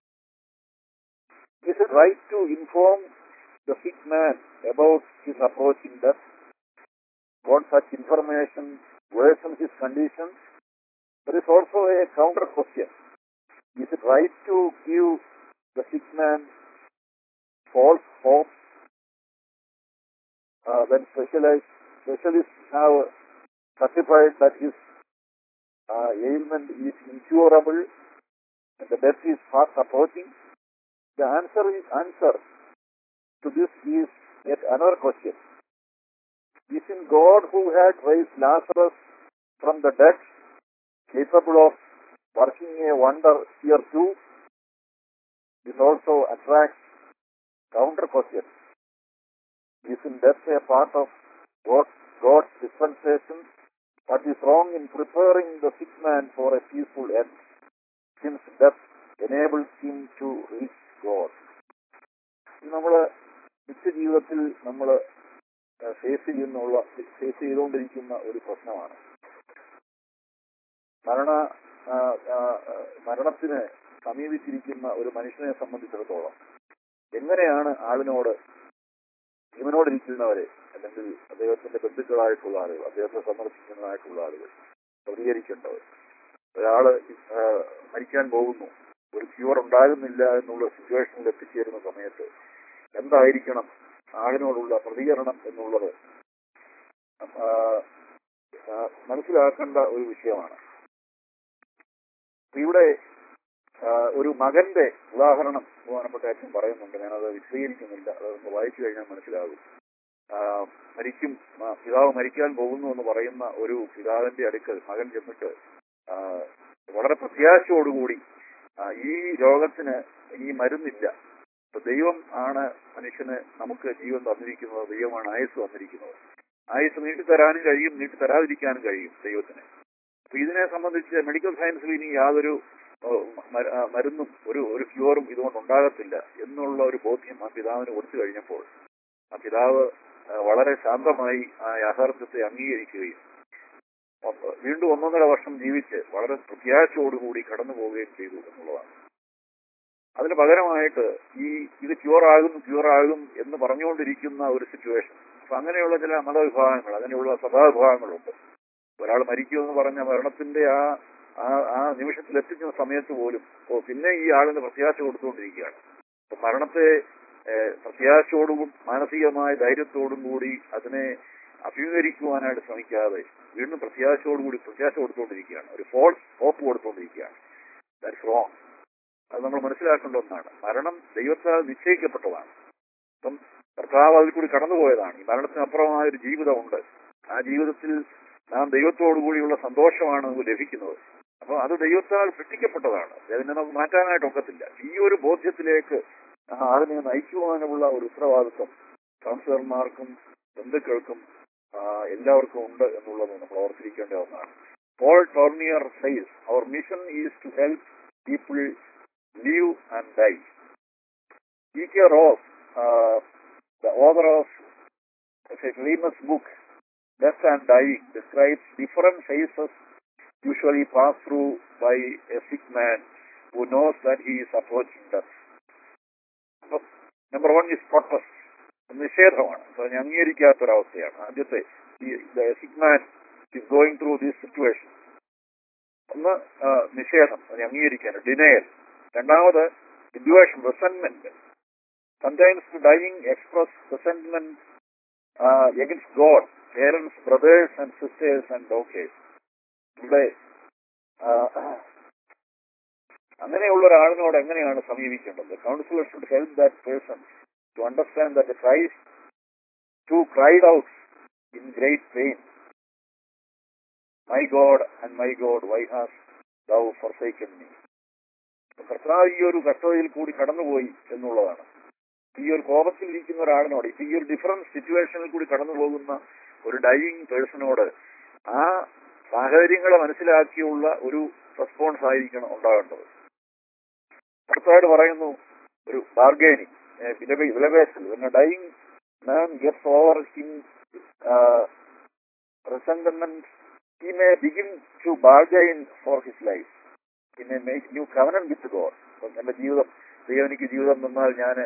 Is it right to inform the sick man about his approaching death? Won't such information worsen his condition? There is also a counter question. Is it right to give the sick man false hope uh, when specialized, specialists have certified that his uh, ailment is incurable and the death is fast approaching? The answer is answer to this is yet another question. Isn't God who had raised Lazarus from the dead capable of working a wonder here too? This also attracts counter question. Isn't death a part of God, God's dispensation? What is wrong in preparing the sick man for a peaceful end, since death enables him to reach God? നമ്മൾ നിത്യജീവിതത്തിൽ നമ്മൾ face ചെയ്യുന്നുള്ള face ചെയ്തുകൊണ്ടിരിക്കുന്ന ഒരു പ്രശ്നമാണ് മരണ ആ, ആ, ആ, മരണത്തിന് സമീപിച്ചിരിക്കുന്ന ഒരു മനുഷ്യനെ സംബന്ധിച്ചിടത്തോളം എങ്ങനെയാണ് ആളിനോട് ജീവനോടിരിക്കുന്നവരെ അല്ലെങ്കിൽ അദ്ദേഹത്തിന്റെ ബന്ധുക്കളായിട്ടുള്ള ആളുകൾ അദ്ദേഹത്തെ സന്ദർശിക്കുന്നതായിട്ടുള്ള ആളുകൾ പ്രതികരിക്കേണ്ടത് ഒരാള് ആ, മരിക്കാൻ പോകുന്നു ഒരു ക്യൂർ ഉണ്ടാകുന്നില്ല എന്നുള്ള സിറ്റുവേഷനിൽ എത്തിച്ചേരുന്ന സമയത്ത് എന്തായിരിക്കണം ആളിനോടുള്ള പ്രതികരണം എന്നുള്ളത് ആ, ആ, മനസ്സിലാക്കേണ്ട ഒരു വിഷയമാണ് അപ്പൊ ഇവിടെ ആ, ഒരു മകന്റെ ഉദാഹരണം ബഹുമാനപ്പെട്ട അച്ഛൻ പറയുന്നുണ്ട് ഞാനത് വിശദീകരിക്കുന്നില്ല അതൊന്ന് വായിച്ചു കഴിഞ്ഞാൽ മനസ്സിലാകും ആ, മരിക്കും ആ, പിതാവ് മരിക്കാൻ പോകുന്നു എന്ന് പറയുന്ന ഒരു പിതാവിന്റെ അടുക്കൽ മകൻ ചെന്നിട്ട് ആ, വളരെ പ്രത്യാശയോടുകൂടി ആ, ഈ രോഗത്തിന് ഇനി മരുന്നില്ല അപ്പൊ ദൈവം ആണ് മനുഷ്യന് നമുക്ക് ജീവൻ തന്നിരിക്കുന്നത് ദൈവമാണ് ആയുസ് തന്നിരിക്കുന്നത് ആയുസ് നീട്ടിത്തരാനും കഴിയും നീട്ടിത്തരാതിരിക്കാനും കഴിയും ദൈവത്തിന് അപ്പൊ ഇതിനെ സംബന്ധിച്ച് മെഡിക്കൽ സയൻസിൽ ഇനി യാതൊരു ഓ, മ- ആ, മരുന്നും ഒരു ഒരു ക്യൂറും ഇതുകൊണ്ട് ഉണ്ടാകത്തില്ല എന്നുള്ള ഒരു ബോധ്യം ആ പിതാവിന് കൊടുത്തു കഴിഞ്ഞപ്പോൾ ആ പിതാവ് ആ, വളരെ ശാന്തമായി ആ യാഥാർത്ഥ്യത്തെ അംഗീകരിക്കുകയും അപ്പൊ വീണ്ടും ഒന്നൊന്നര വർഷം ജീവിച്ച് വളരെ പ്രത്യാശയോടുകൂടി കടന്നു പോവുകയും ചെയ്തു എന്നുള്ളതാണ് അതിന് പകരമായിട്ട് ഈ ഇത് ക്യൂർ ആകും ക്യൂർ ആകും എന്ന് പറഞ്ഞുകൊണ്ടിരിക്കുന്ന ഒരു സിറ്റുവേഷൻ അപ്പൊ അങ്ങനെയുള്ള ചില മതവിഭാഗങ്ങൾ അങ്ങനെയുള്ള സഭാവിഭാഗങ്ങളുണ്ട് ഒരാൾ മരിക്കുമെന്ന് പറഞ്ഞ മരണത്തിന്റെ ആ ആ ആ നിമിഷത്തിൽ എത്തിക്കുന്ന സമയത്ത് പോലും ഓ പിന്നെ ഈ ആളിന് പ്രത്യാശ കൊടുത്തുകൊണ്ടിരിക്കുകയാണ് അപ്പൊ മരണത്തെ ഏഹ്, പ്രത്യാശയോടും മാനസികമായ ധൈര്യത്തോടും കൂടി അതിനെ അഭിമുഖീകരിക്കുവാനായിട്ട് ശ്രമിക്കാതെ വീണ്ടും പ്രത്യാശയോടുകൂടി പ്രത്യാശ കൊടുത്തുകൊണ്ടിരിക്കുകയാണ് ഒരു ഫോൾസ് ഹോപ്പ് കൊടുത്തുകൊണ്ടിരിക്കുകയാണ് ദാറ്റ്സ് റോങ് അത് നമ്മൾ മനസ്സിലാക്കേണ്ട ഒന്നാണ് മരണം ദൈവത്താൽ നിശ്ചയിക്കപ്പെട്ടതാണ് അപ്പം കർത്താവ് അതിൽ കൂടി കടന്നുപോയതാണ് ഈ മരണത്തിനപ്പുറമായ ഒരു ജീവിതമുണ്ട് ആ ജീവിതത്തിൽ നാം ദൈവത്തോടു കൂടിയുള്ള സന്തോഷമാണ് നമുക്ക് ലഭിക്കുന്നത് അപ്പൊ അത് ദൈവത്താൽ സൃഷ്ടിക്കപ്പെട്ടതാണ് അതിനെ നമുക്ക് മാറ്റാനായിട്ട് ഒക്കത്തില്ല ഈ ഒരു ബോധ്യത്തിലേക്ക് ആ അതിനെ നയിക്കുവാനുള്ള ഒരു ഉത്തരവാദിത്വം കൗൺസിലർമാർക്കും ബന്ധുക്കൾക്കും ആ, എല്ലാവർക്കും ഉണ്ട് എന്നുള്ളത് നമ്മൾ ഓർത്തിരിക്കേണ്ട ഒന്നാണ് Paul Tournier says our mission is to help people live and die. E.K. Ross, uh, the author of a famous book, Death and Dying, describes different phases usually passed through by a sick man who knows that he is approaching death. So, number one is protest. നിഷേധമാണ് അപ്പൊ അതിനെ അംഗീകരിക്കാത്തൊരവസ്ഥയാണ് ആദ്യത്തെ ഈ sick man is going through these situation ഒന്ന് ആ, നിഷേധം അതിനെ അംഗീകരിക്കാൻ ഡിനയൽ രണ്ടാമത് indignation resentment sometimes dying express resentment against God parents brothers and sisters and doctors ഇവിടെ ആ, അങ്ങനെയുള്ള ഒരാളിനോട് എങ്ങനെയാണ് സമീപിക്കേണ്ടത് counsellor should help that person to understand that Christ too cried out in great pain my God and my God why has thou forsaken me കർത്താവ് ഈ ഒരു കഷ്ടതയിൽ കൂടി കടന്നുപോയി എന്നുള്ളതാണ് ഈ ഒരു കോപത്തിൽ ഇരിക്കുന്ന ഒരാളിനോട് ഇപ്പൊ ഈ ഒരു ഡിഫറൻറ്റ് സിറ്റുവേഷനിൽ കൂടി കടന്നു പോകുന്ന ഒരു ഡൈയിങ് പേഴ്സണോട് ആ സാഹചര്യങ്ങളെ മനസ്സിലാക്കിയുള്ള ഒരു റെസ്പോൺസ് ആയിരിക്കണം ഉണ്ടാകേണ്ടത് അടുത്തായിട്ട് പറയുന്നു ഒരു ബാർഗൈനിങ് വിലപേശൽ dying man gets over him resentment, he may begin to bargain for his life. He may make new covenant with God. അപ്പം എന്റെ ജീവിതം ദൈവം എനിക്ക് ജീവിതം തന്നാൽ ഞാൻ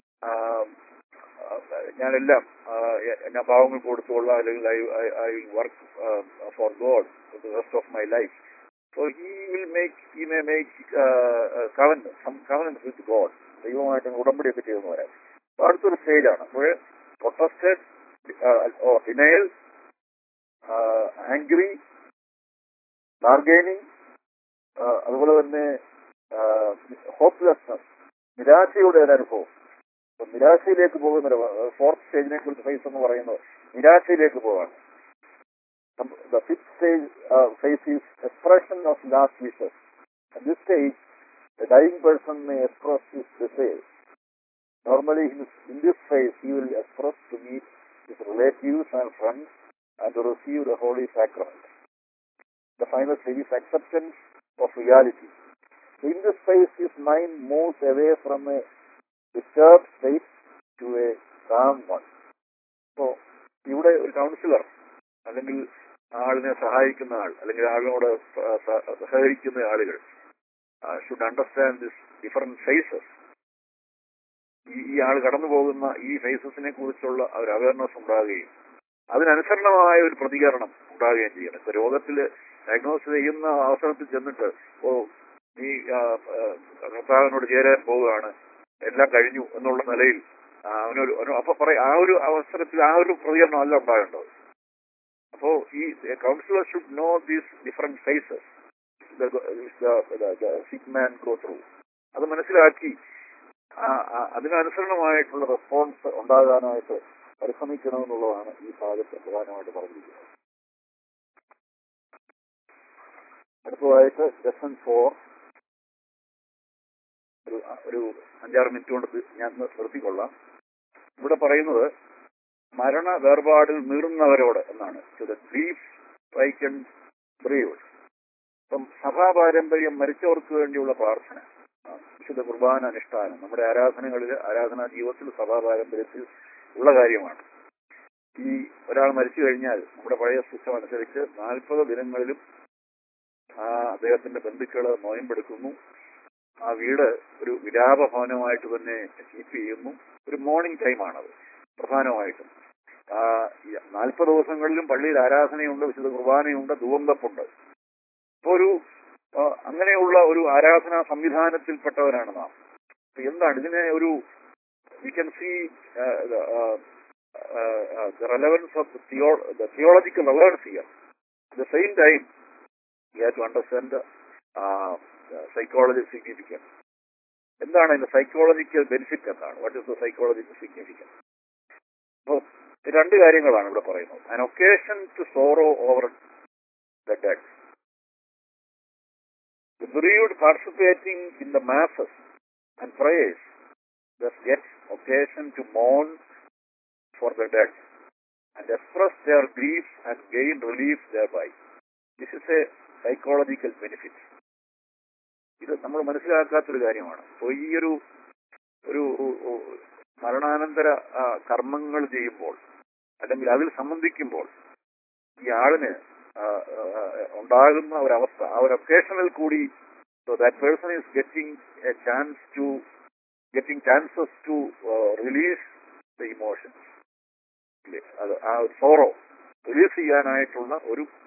ഞാനെല്ലാം ആ, എ- ഞാൻ പാവങ്ങൾ കൊടുത്തുകൊള്ളാം അല്ലെങ്കിൽ I I work for God the rest of my life so he will make he may make coven some covenants with God ദൈവമായിട്ട് ഉടമ്പടിയൊക്കെ ചെയ്തെന്ന് പറയാം അപ്പൊ അടുത്തൊരു സ്റ്റേജാണ് അപ്പോൾ protested oh denial angry bargaining അതുപോലെ തന്നെ ഹോപ്പ്ലെസ്നെസ് നിരാശയുടെ ഒരു അനുഭവം അപ്പൊ നിരാശയിലേക്ക് പോകുന്ന ഒരു ഫോർത്ത് സ്റ്റേജിനെ കുറിച്ച് ഫേസ് എന്ന് പറയുന്നത് നിരാശയിലേക്ക് പോവാണ് the fifth stage phase is expression of last wishes this stage the dying person may express his desire. Normally, in this, in this phase, he will express to meet his relatives and friends and to receive the holy sacrament. The final stage is acceptance of reality. In this phase, his mind moves away from a disturbed state to a calm one. So, ഇവിടെ ഒരു councillor അല്ലെങ്കിൽ ആളിനെ സഹായിക്കുന്ന ആൾ അല്ലെങ്കിൽ ആളിനോട് സ- സ- സഹകരിക്കുന്ന ആളുകൾ should understand this different phases ഈ ഈ ആൾ കടന്നു പോകുന്ന ഈ ഫേസസിനെ കുറിച്ചുള്ള ഒരു അവയർനെസ് ഉണ്ടാകുകയും അതിനനുസരണമായ ഒരു പ്രതികരണം ഉണ്ടാകുകയും ചെയ്യണം ഇപ്പൊ രോഗത്തിൽ ഡയഗ്നോസ് ചെയ്യുന്ന അവസരത്തിൽ ചെന്നിട്ട് ഓ നീ ആ, ആ, കർത്താവിനോട് ചേരാൻ പോവുകയാണ് എല്ലാം കഴിഞ്ഞു എന്നുള്ള നിലയിൽ ആ, അവനൊരു ഒരു- അപ്പൊ പറയും ആ ഒരു അവസരത്തിൽ ആ ഒരു പ്രതികരണം അല്ല ഉണ്ടാകേണ്ടത് അപ്പോ ഈ counsellor should know these different phases sick man go through അത് മനസ്സിലാക്കി ആ- ആ- അതിനനുസരണമായിട്ടുള്ള റെസ്പോൺസ് ഉണ്ടാകാനായിട്ട് പരിശ്രമിക്കണമെന്നുള്ളതാണ് ഈ ഭാഗത്ത് പ്രധാനമായിട്ട് പറഞ്ഞിരിക്കുന്നത് അടുത്തതായിട്ട് ലെസൺ ഫോർ ഒരു ഒരു അഞ്ചാറ് മിനിറ്റ് കൊണ്ട് തി- ഞാൻ ഒന്ന് നിർത്തിക്കൊള്ളാം ഇവിടെ പറയുന്നത് മരണ വേർപാടിൽ നീറുന്നവരോട് എന്നാണ് ഗ്രീഫ് വൈക്കൻ ബ്രീവ് ഇപ്പം സഭാ പാരമ്പര്യം മരിച്ചവർക്ക് വേണ്ടിയുള്ള പ്രാർത്ഥന ആ, വിശുദ്ധ കുർബാന അനുഷ്ഠാനം നമ്മുടെ ആരാധനകളിൽ ആരാധനാ ജീവിതത്തിൽ സഭാ പാരമ്പര്യത്തിൽ ഉള്ള കാര്യമാണ് ഈ ഒരാൾ മരിച്ചു കഴിഞ്ഞാൽ നമ്മുടെ പഴയ സിസ്റ്റം അനുസരിച്ച് നാൽപ്പത് ദിനങ്ങളിലും ആ അദ്ദേഹത്തിന്റെ ബന്ധുക്കള് നോയമ്പെടുക്കുന്നു ആ വീട് ഒരു വിലാപ ഭവനമായിട്ട് തന്നെ കീപ്പ് ചെയ്യുന്നു ഒരു മോർണിംഗ് ടൈമാണത് പ്രധാനമായിട്ടും ആ, ഈ നാൽപ്പത് ദിവസങ്ങളിലും പള്ളിയിൽ ആരാധനയുണ്ട് വിശുദ്ധ കുർബാനയുണ്ട് ധൂവന്തപ്പുണ്ട് അപ്പൊ ഒരു ആ, അങ്ങനെയുള്ള ഒരു ആരാധനാ സംവിധാനത്തിൽപ്പെട്ടവരാണ് നാം അപ്പൊ എന്താണ് ഇതിനെ ഒരു we can see relevance of theological relevance here at the same time you have to understand psychology significance എന്താണ് അതിന്റെ സൈക്കോളജിക്കൽ ബെനിഫിറ്റ് എന്താണ് what is the psychological significance അപ്പോൾ രണ്ട് കാര്യങ്ങളാണ് ഇവിടെ പറയുന്നത് an occasion to sorrow over the dead The bereaved participating in the masses and prayers thus get occasion to mourn for the dead and express their grief and gain relief thereby. This is a psychological benefit. ഇത് നമ്മൾ മനസ്സിലാക്കാത്തൊരു കാര്യമാണ് അപ്പോൾ ഈ ഒരു ഒരു ഉ- മരണാനന്തര ആ, കർമ്മങ്ങൾ ചെയ്യുമ്പോൾ അല്ലെങ്കിൽ അതിൽ സംബന്ധിക്കുമ്പോൾ ഈ ആളിന് ആ, ആ, ഉണ്ടാകുന്ന ഒരവസ്ഥ ആ ഒരു ഒക്കേഷനിൽ കൂടി so that person is getting a chance to getting chances to uh, release the emotions ഇല്ലേ? അത് ആ സോറോ റിലീസ് ചെയ്യാനായിട്ടുള്ള ഒരു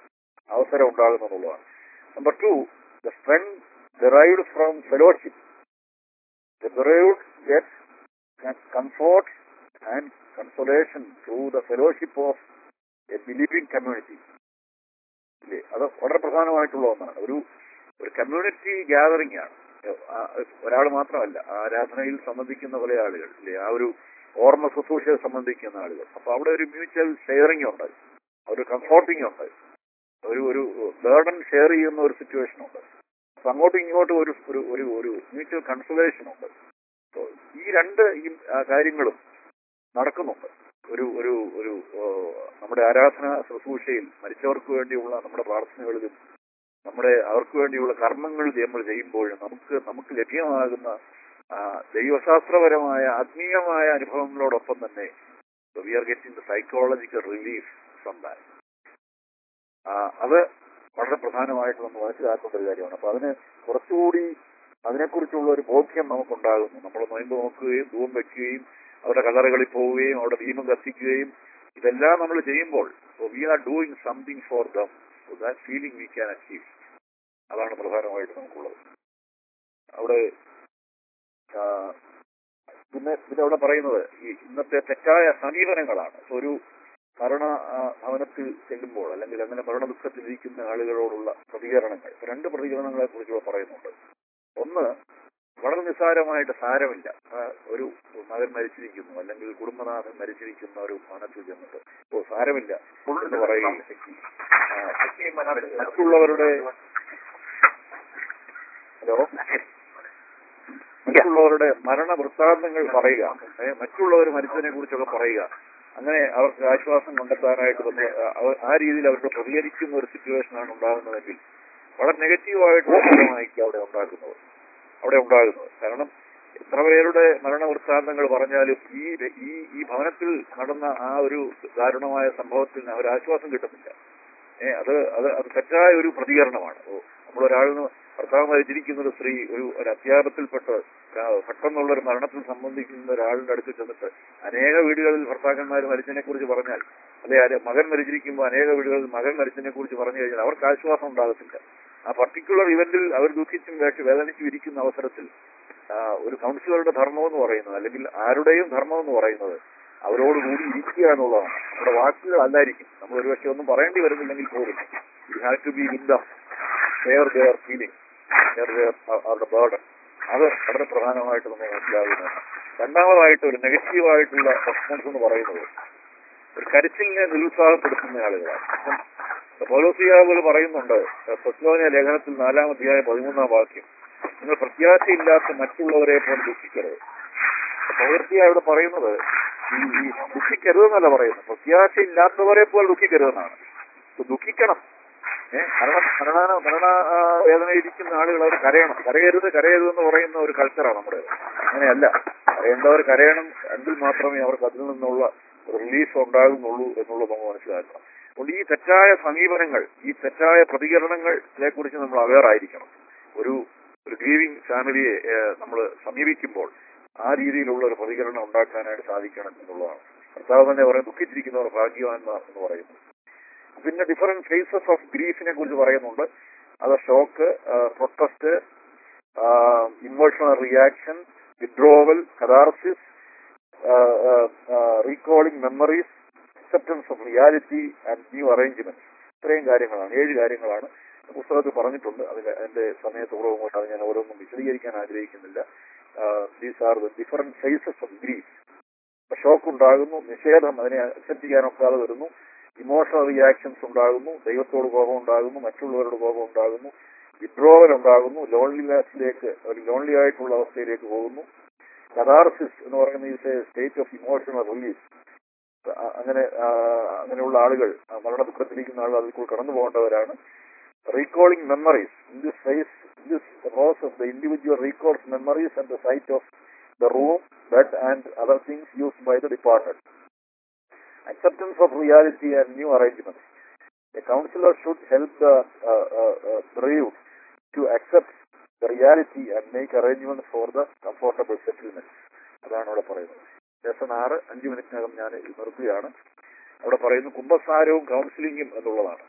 അവസരം ഉണ്ടാകുന്നു എന്നുള്ളതാണ് number two the strength derived from fellowship the derived gets comfort and consolation through the fellowship of a believing community ഇല്ലേ അത് വളരെ പ്രധാനമായിട്ടുള്ള ഒന്നാണ് ഒരു ഒരു കമ്മ്യൂണിറ്റി ഗ്യാതറിംഗ് ആണ് ഒരാൾ മാത്രമല്ല ആരാധനയിൽ സംബന്ധിക്കുന്ന പല ആളുകൾ ഇല്ലേ ആ ഒരു ഓർമ്മ ശുശ്രൂഷയെ സംബന്ധിക്കുന്ന ആളുകൾ അപ്പൊ അവിടെ ഒരു മ്യൂച്വൽ ഷെയറിംഗ് ഉണ്ട് ഒരു കംഫോർട്ടിംഗ് ഉണ്ട് ഒരു ഒരു ബേർഡൻ ഷെയർ ചെയ്യുന്ന ഒരു സിറ്റുവേഷൻ ഉണ്ട് അപ്പൊ അങ്ങോട്ടും ഇങ്ങോട്ടും ഒരു ഒരു ഒരു ഒരു മ്യൂച്വൽ കൺസലേഷൻ ഉണ്ട് So, ഈ രണ്ട് ഈ ആ, കാര്യങ്ങളും നടക്കുന്നുണ്ട് ഒരു ഒരു ഒരു ഓ, നമ്മുടെ ആരാധന ശുശ്രൂഷയിൽ മരിച്ചവർക്ക് വേണ്ടിയുള്ള നമ്മുടെ പ്രാർത്ഥനകളിലും നമ്മുടെ അവർക്ക് വേണ്ടിയുള്ള കർമ്മങ്ങൾ നമ്മൾ ചെയ്യുമ്പോഴും നമുക്ക് നമുക്ക് ലഭ്യമാകുന്ന ആ, ദൈവശാസ്ത്രപരമായ ആത്മീയമായ അനുഭവങ്ങളോടൊപ്പം തന്നെ we are getting the psychological relief from that അത് വളരെ പ്രധാനമായിട്ട് നമ്മൾ മനസ്സിലാക്കേണ്ട ഒരു കാര്യമാണ് അപ്പൊ അതിന് കുറച്ചുകൂടി അതിനെക്കുറിച്ചുള്ള ഒരു ബോധ്യം നമുക്കുണ്ടാകുന്നു നമ്മൾ നൊയമ്പ് നോക്കുകയും ധൂപം വെക്കുകയും അവരുടെ കലറുകളിൽ പോവുകയും അവിടെ ദീപം കത്തിക്കുകയും ഇതെല്ലാം നമ്മൾ ചെയ്യുമ്പോൾ we are doing something for them that feeling we can achieve അതാണ് പ്രധാനമായിട്ട് നമുക്കുള്ളത് അവിടെ ആ, പിന്നെ പിന്നെ അവിടെ പറയുന്നത് ഈ ഇന്നത്തെ തെറ്റായ സമീപനങ്ങളാണ് ഇപ്പൊ ഒരു മരണ ആ, ഭവനത്തിൽ ചെല്ലുമ്പോൾ അല്ലെങ്കിൽ അങ്ങനെ മരണ ദുഃഖത്തിലിരിക്കുന്ന ആളുകളോടുള്ള പ്രതികരണങ്ങൾ ഇപ്പൊ രണ്ട് പ്രതികരണങ്ങളെ കുറിച്ചുള്ള പറയുന്നുണ്ട് ഒന്ന് വളരെ നിസ്സാരമായിട്ട് സാരമില്ല ആ, ഒരു മകൻ മരിച്ചിരിക്കുന്നു അല്ലെങ്കിൽ കുടുംബനാഥൻ മരിച്ചിരിക്കുന്ന ഒരു ഭവനത്തിൽ ചെന്നിട്ട് ഓ സാരമില്ല എന്ന് പറയുകയും ആ, മറ്റുള്ളവരുടെ ഹലോ മറ്റുള്ളവരുടെ മരണ വൃത്താന്തങ്ങൾ പറയുക ഏ, മറ്റുള്ളവർ മരിച്ചതിനെ കുറിച്ചൊക്കെ പറയുക അങ്ങനെ അവർക്ക് ആശ്വാസം കണ്ടെത്താനായിട്ട് നമ്മൾ അവ- ആ രീതിയിൽ അവർക്ക് പ്രതികരിക്കുന്ന ഒരു സിറ്റുവേഷനാണ് ഉണ്ടാകുന്നതെങ്കിൽ വളരെ നെഗറ്റീവായിട്ടുള്ള ഫലമായിരിക്കും അവിടെ ഉണ്ടാക്കുന്നത് അവിടെ ഉണ്ടാകുന്നത് കാരണം എത്ര പേരുടെ മരണ വൃത്താന്തങ്ങൾ പറഞ്ഞാലും ഈ ഈ ഈ ഭവനത്തിൽ നടന്ന ആ ഒരു ദാരുണമായ സംഭവത്തിൽ ഒരു ആശ്വാസം കിട്ടുന്നില്ല ഏ അത് അത് അത് തെറ്റായ ഒരു പ്രതികരണമാണ് ഓ നമ്മളൊരാളിന് ഭർത്താവ് മരിച്ചിരിക്കുന്ന ഒരു സ്ത്രീ ഒരു ഒരു അത്യാപത്തിൽപ്പെട്ട് ആ, പെട്ടെന്നുള്ള ഒരു മരണത്തിൽ സംബന്ധിക്കുന്ന ഒരാളുടെ അടുത്ത് ചെന്നിട്ട് അനേക വീടുകളിൽ ഭർത്താക്കന്മാർ മരിച്ചതിനെ കുറിച്ച് പറഞ്ഞാൽ അല്ലെ അല്ലെ മകൻ മരിച്ചിരിക്കുമ്പോൾ അനേക വീടുകളിൽ മകൻ മരിച്ചതിനെ കുറിച്ച് പറഞ്ഞു കഴിഞ്ഞാൽ അവർക്ക് ആശ്വാസം ഉണ്ടാകത്തില്ല ആ പർട്ടിക്കുലർ ഇവന്റിൽ അവർ ദുഃഖിച്ചും വേഷ വേദനിച്ചും ഇരിക്കുന്ന അവസരത്തിൽ ആ, ഒരു കൗൺസിലറുടെ ധർമ്മം എന്ന് പറയുന്നത് അല്ലെങ്കിൽ ആരുടെയും ധർമ്മം എന്ന് പറയുന്നത് അവരോട് കൂടി ഇരിക്കുക എന്നുള്ളതാണ് നമ്മുടെ വാക്കുകൾ അല്ലായിരിക്കും നമ്മൾ ഒരുപക്ഷെ ഒന്നും പറയേണ്ടി വരുന്നില്ലെങ്കിൽ പോലും you have to be with them share their feeling share their അവരുടെ ബേർഡൻ അത് വളരെ പ്രധാനമായിട്ട് നമ്മൾ മനസ്സിലാകുന്നതാണ് രണ്ടാമതായിട്ട് ഒരു നെഗറ്റീവായിട്ടുള്ള റെസ്പോൺസ് എന്ന് പറയുന്നത് ഒരു കരച്ചിലിനെ നിരുത്സാഹപ്പെടുത്തുന്ന ആളുകളാണ് പൗലോസിയാവുകൾ പറയുന്നുണ്ട് സ്വസ്ലോനിയ ലേഖനത്തിൽ നാലാം അധ്യായം പതിമൂന്നാം വാക്യം നിങ്ങൾ പ്രത്യാശയില്ലാത്ത മറ്റുള്ളവരെ പോലെ ദുഃഖിക്കരുത് പൗരത്തിയ ഇവിടെ പറയുന്നത് ഈ ഈ ദുഃഖിക്കരുതെന്നല്ല പറയുന്നത് പ്രത്യാശയില്ലാത്തവരെ പോലെ ദുഃഖിക്കരുതെന്നാണ് ഇപ്പൊ ദുഃഖിക്കണം ഏഹ് മരണ മരണ മരണ ആ, വേദനയിരിക്കുന്ന ആളുകൾ അവർ കരയണം കരയരുത് കരയരുത് എന്ന് പറയുന്ന ഒരു കൾച്ചറാണ് നമ്മുടെ അങ്ങനെയല്ല കരയേണ്ടവർ കരയണം എങ്കിൽ മാത്രമേ അവർക്ക് അതിൽ നിന്നുള്ള റിലീഫ് ഉണ്ടാകുന്നുള്ളൂ എന്നുള്ളത് നമ്മൾ മനസ്സിലാക്കണം അതുകൊണ്ട് ഈ തെറ്റായ സമീപനങ്ങൾ ഈ തെറ്റായ പ്രതികരണങ്ങളെ കുറിച്ച് നമ്മൾ അവെയർ ആയിരിക്കണം ഒരു ഒരു ഗ്രീവിംഗ് ഫാമിലിയെ നമ്മൾ സമീപിക്കുമ്പോൾ ആ രീതിയിലുള്ള ഒരു പ്രതികരണം ഉണ്ടാക്കാനായിട്ട് സാധിക്കണം എന്നുള്ളതാണ് കർത്താവ് തന്നെ പറയും ദുഃഖിച്ചിരിക്കുന്നവർ ഭാഗ്യവാന്മാർ എന്ന് പറയുന്നു പിന്നെ ഡിഫറെന്റ് ഫേസസ് ഓഫ് ഗ്രീഫിനെ കുറിച്ച് പറയുന്നുണ്ട് അത് shock protest emotional reaction withdrawal catharsis recalling memories acceptance of reality and new arrangement ഇത്രയും കാര്യങ്ങളാണ് ഏഴ് കാര്യങ്ങളാണ് പുസ്തകത്തിൽ പറഞ്ഞിട്ടുണ്ട് അതിന്റെ അതിന്റെ സമയത്തോളം കൊണ്ട് അത് ഞാൻ ഓരോന്നും വിശദീകരിക്കാൻ ആഗ്രഹിക്കുന്നില്ല these are the different phases of grief shock ഉണ്ടാകുന്നു നിഷേധം അതിനെ അക്സെപ്റ്റ് ചെയ്യാനൊക്കാതെ വരുന്നു ഇമോഷണൽ റിയാക്ഷൻസ് ഉണ്ടാകുന്നു ദൈവത്തോട് കോപം ഉണ്ടാകുന്നു മറ്റുള്ളവരോട് കോപം ഉണ്ടാകുന്നു വിഡ്രോവൽ ഉണ്ടാകുന്നു ലോൺലിനെസ്സിലേക്ക് ഒരു ലോൺലി ആയിട്ടുള്ള അവസ്ഥയിലേക്ക് പോകുന്നു കഥാർസിസ് എന്ന് പറയുന്ന ഈ സ്റ്റേറ്റ് ഓഫ് ഇമോഷണൽ റിലീഫ് അങ്ങനെ ആ, അങ്ങനെയുള്ള ആളുകൾ ആ, മരണ ദുഃഖത്തിരിക്കുന്ന ആളുകൾ അതിൽ കൂടി കടന്നു പോകേണ്ടവരാണ് recalling memories in this phase this process the individual recalls memories and the sight of the room bed and other things used by the department acceptance of reality and new arrangements. A counselor should help the uh, uh, uh, bereaved to accept the reality and make arrangements for the comfortable settlement. അതാണ് അവിടെ പറയുന്നത് lesson ആറ് അഞ്ച് മിനിറ്റിനകം ഞാൻ ഇത് നിർത്തുകയാണ് അവിടെ പറയുന്നു കുംഭസാരവും കൗൺസിലിംഗും എന്നുള്ളതാണ്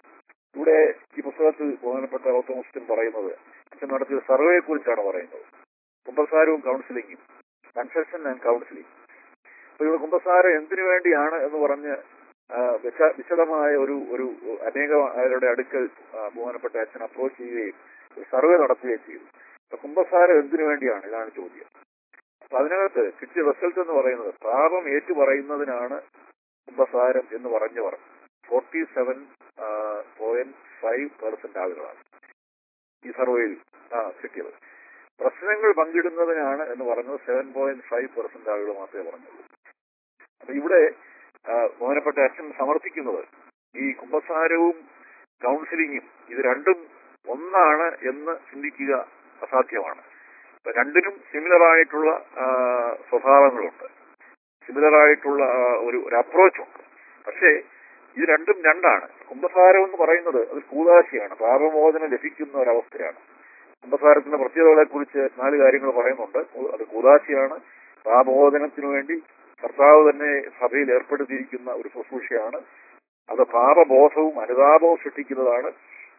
ഇവിടെ ഈ പുസ്തകത്തിൽ ബഹുമാനപ്പെട്ട ഓത്തോമസ്റ്റിൻ പറയുന്നത് അച്ഛൻ നടത്തിയ സർവേയെ കുറിച്ചാണ് പറയുന്നത് കുമ്പസാരവും കൗൺസിലിങ്ങും കൺസെഷൻ ആൻഡ് കൗൺസിലിംഗ് അപ്പൊ ഇവിടെ കുമ്പസാരം എന്തിനു വേണ്ടിയാണ് എന്ന് പറഞ്ഞ് ആ, വിശ- വിശദമായ ഒരു ഒരു അനേകരുടെ അടുക്കൽ ആ, ബഹുമാനപ്പെട്ട അച്ഛൻ അപ്രോച്ച് ചെയ്യുകയും ഒരു സർവേ നടത്തുകയും ചെയ്തു അപ്പൊ കുമ്പസാരം എന്തിനു വേണ്ടിയാണ് ഇതാണ് ചോദ്യം അപ്പൊ അതിനകത്ത് കിട്ടിയ റിസൾട്ട് എന്ന് പറയുന്നത് പാപം ഏറ്റു പറയുന്നതിനാണ് കുമ്പസാരം എന്ന് പറഞ്ഞവർ forty seven point five percent ആളുകളാണ് ഈ സർവേയിൽ ആ, കിട്ടിയത് പ്രശ്നങ്ങൾ പങ്കിടുന്നതിനാണ് എന്ന് പറഞ്ഞത് സെവൻ പോയിന്റ് ഫൈവ് പെർസെന്റ് ആളുകൾ മാത്രമേ പറഞ്ഞുള്ളൂ അപ്പൊ ഇവിടെ ആ, ബഹുമാനപ്പെട്ട അച്ഛൻ സമർത്ഥിക്കുന്നത് ഈ കുമ്പസാരവും കൗൺസിലിങ്ങും ഇത് രണ്ടും ഒന്നാണ് എന്ന് ചിന്തിക്കുക അസാധ്യമാണ് അപ്പൊ രണ്ടിനും സിമിലർ ആയിട്ടുള്ള ആ, സ്വഭാവങ്ങളുണ്ട് സിമിലർ ആയിട്ടുള്ള ആ, ഒരു ഒരു അപ്രോച്ചുണ്ട് പക്ഷേ ഇത് രണ്ടും രണ്ടാണ് കുംഭസാരം എന്ന് പറയുന്നത് അത് കൂതാശിയാണ് പാപമോചനം ലഭിക്കുന്ന ഒരവസ്ഥയാണ് കുംഭസാരത്തിന്റെ പ്രത്യേകതകളെ കുറിച്ച് നാല് കാര്യങ്ങൾ പറയുന്നുണ്ട് അത് കൂതാശിയാണ് പാപമോചനത്തിനു വേണ്ടി കർത്താവ് തന്നെ സഭയിൽ ഏർപ്പെടുത്തിയിരിക്കുന്ന ഒരു ശുശ്രൂഷയാണ് അത് പാപബോധവും അനുതാപവും സൃഷ്ടിക്കുന്നതാണ്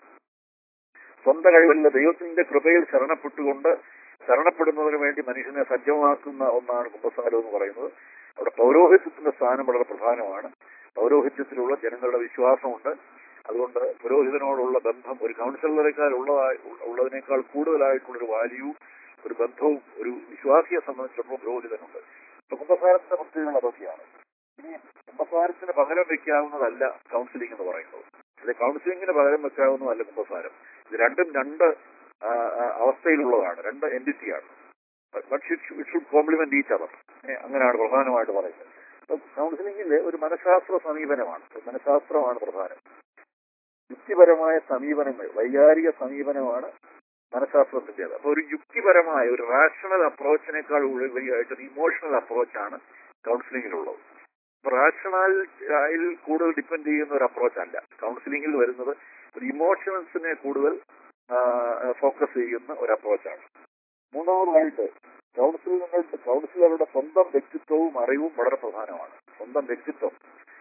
സ്വന്തം കഴിവല്ല ദൈവത്തിന്റെ കൃപയിൽ ശരണപ്പെട്ടുകൊണ്ട് ശരണപ്പെടുന്നതിന് വേണ്ടി മനുഷ്യനെ സജ്ജമാക്കുന്ന ഒന്നാണ് കുംഭസാരം എന്ന് പറയുന്നത് അവിടെ പൗരോഹിത്യത്തിന്റെ സ്ഥാനം വളരെ പ്രധാനമാണ് പൗരോഹിത്യത്തിലുള്ള ജനങ്ങളുടെ വിശ്വാസമുണ്ട് അതുകൊണ്ട് പുരോഹിതനോടുള്ള ബന്ധം ഒരു കൗൺസിലറേക്കാൾ ഉള്ളതായി ഉള്ളതിനേക്കാൾ കൂടുതലായിട്ടുള്ളൊരു വാല്യൂ ഒരു ബന്ധവും ഒരു വിശ്വാസിയെ സംബന്ധിച്ചിടത്തോളം പുരോഹിതനുണ്ട് അപ്പൊ കുംഭസാരത്തിന്റെ പ്രത്യേകത അതൊക്കെയാണ് ഇനി കുംഭസാരത്തിന് പകരം വെക്കാവുന്നതല്ല കൗൺസിലിംഗ് എന്ന് പറയുന്നത് അല്ലെ കൗൺസിലിംഗിന് പകരം വെക്കാവുന്നതല്ല കുംഭസാരം ഇത് രണ്ടും രണ്ട് ആ, ആ, അവസ്ഥയിലുള്ളതാണ് രണ്ട് എൻറ്റിറ്റിയാണ് but it should complement each other അങ്ങനെയാണ് പ്രധാനമായിട്ട് പറയുന്നത് അപ്പൊ കൗൺസിലിംഗിന്റെ ഒരു മനഃശാസ്ത്ര സമീപനമാണ് ഒരു മനഃശാസ്ത്രമാണ് പ്രധാനം യുക്തിപരമായ സമീപനങ്ങൾ വൈകാരിക സമീപനമാണ് മനഃശാസ്ത്രത്തിൻ്റെത് അപ്പൊ ഒരു യുക്തിപരമായ ഒരു റാഷണൽ അപ്രോച്ചിനേക്കാൾ ഉപരിയായിട്ട് ഒരു ഇമോഷണൽ അപ്രോച്ചാണ് കൗൺസിലിംഗിലുള്ളത് അപ്പൊ റാഷണൽ കൂടുതൽ ഡിപ്പെൻഡ് ചെയ്യുന്ന ഒരു അപ്രോച്ച് അല്ല കൗൺസിലിംഗിൽ വരുന്നത് ഒരു ഇമോഷണൽസിനെ കൂടുതൽ ഫോക്കസ് ചെയ്യുന്ന ഒരു അപ്രോച്ചാണ് മൂന്നാമതായിട്ട് കൗൺസിലുകളുടെ കൗൺസിലറുടെ സ്വന്തം വ്യക്തിത്വവും അറിവും വളരെ പ്രധാനമാണ് സ്വന്തം വ്യക്തിത്വം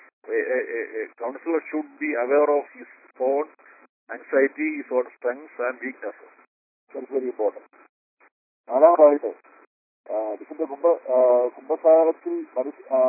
counsellor should be aware of his own anxiety his own strengths and weakness very important നാലാമതായിട്ട് ആ, വിശുദ്ധ കുംഭ ആ, കുംഭസാരത്തിൽ മനുഷ്യ ആ,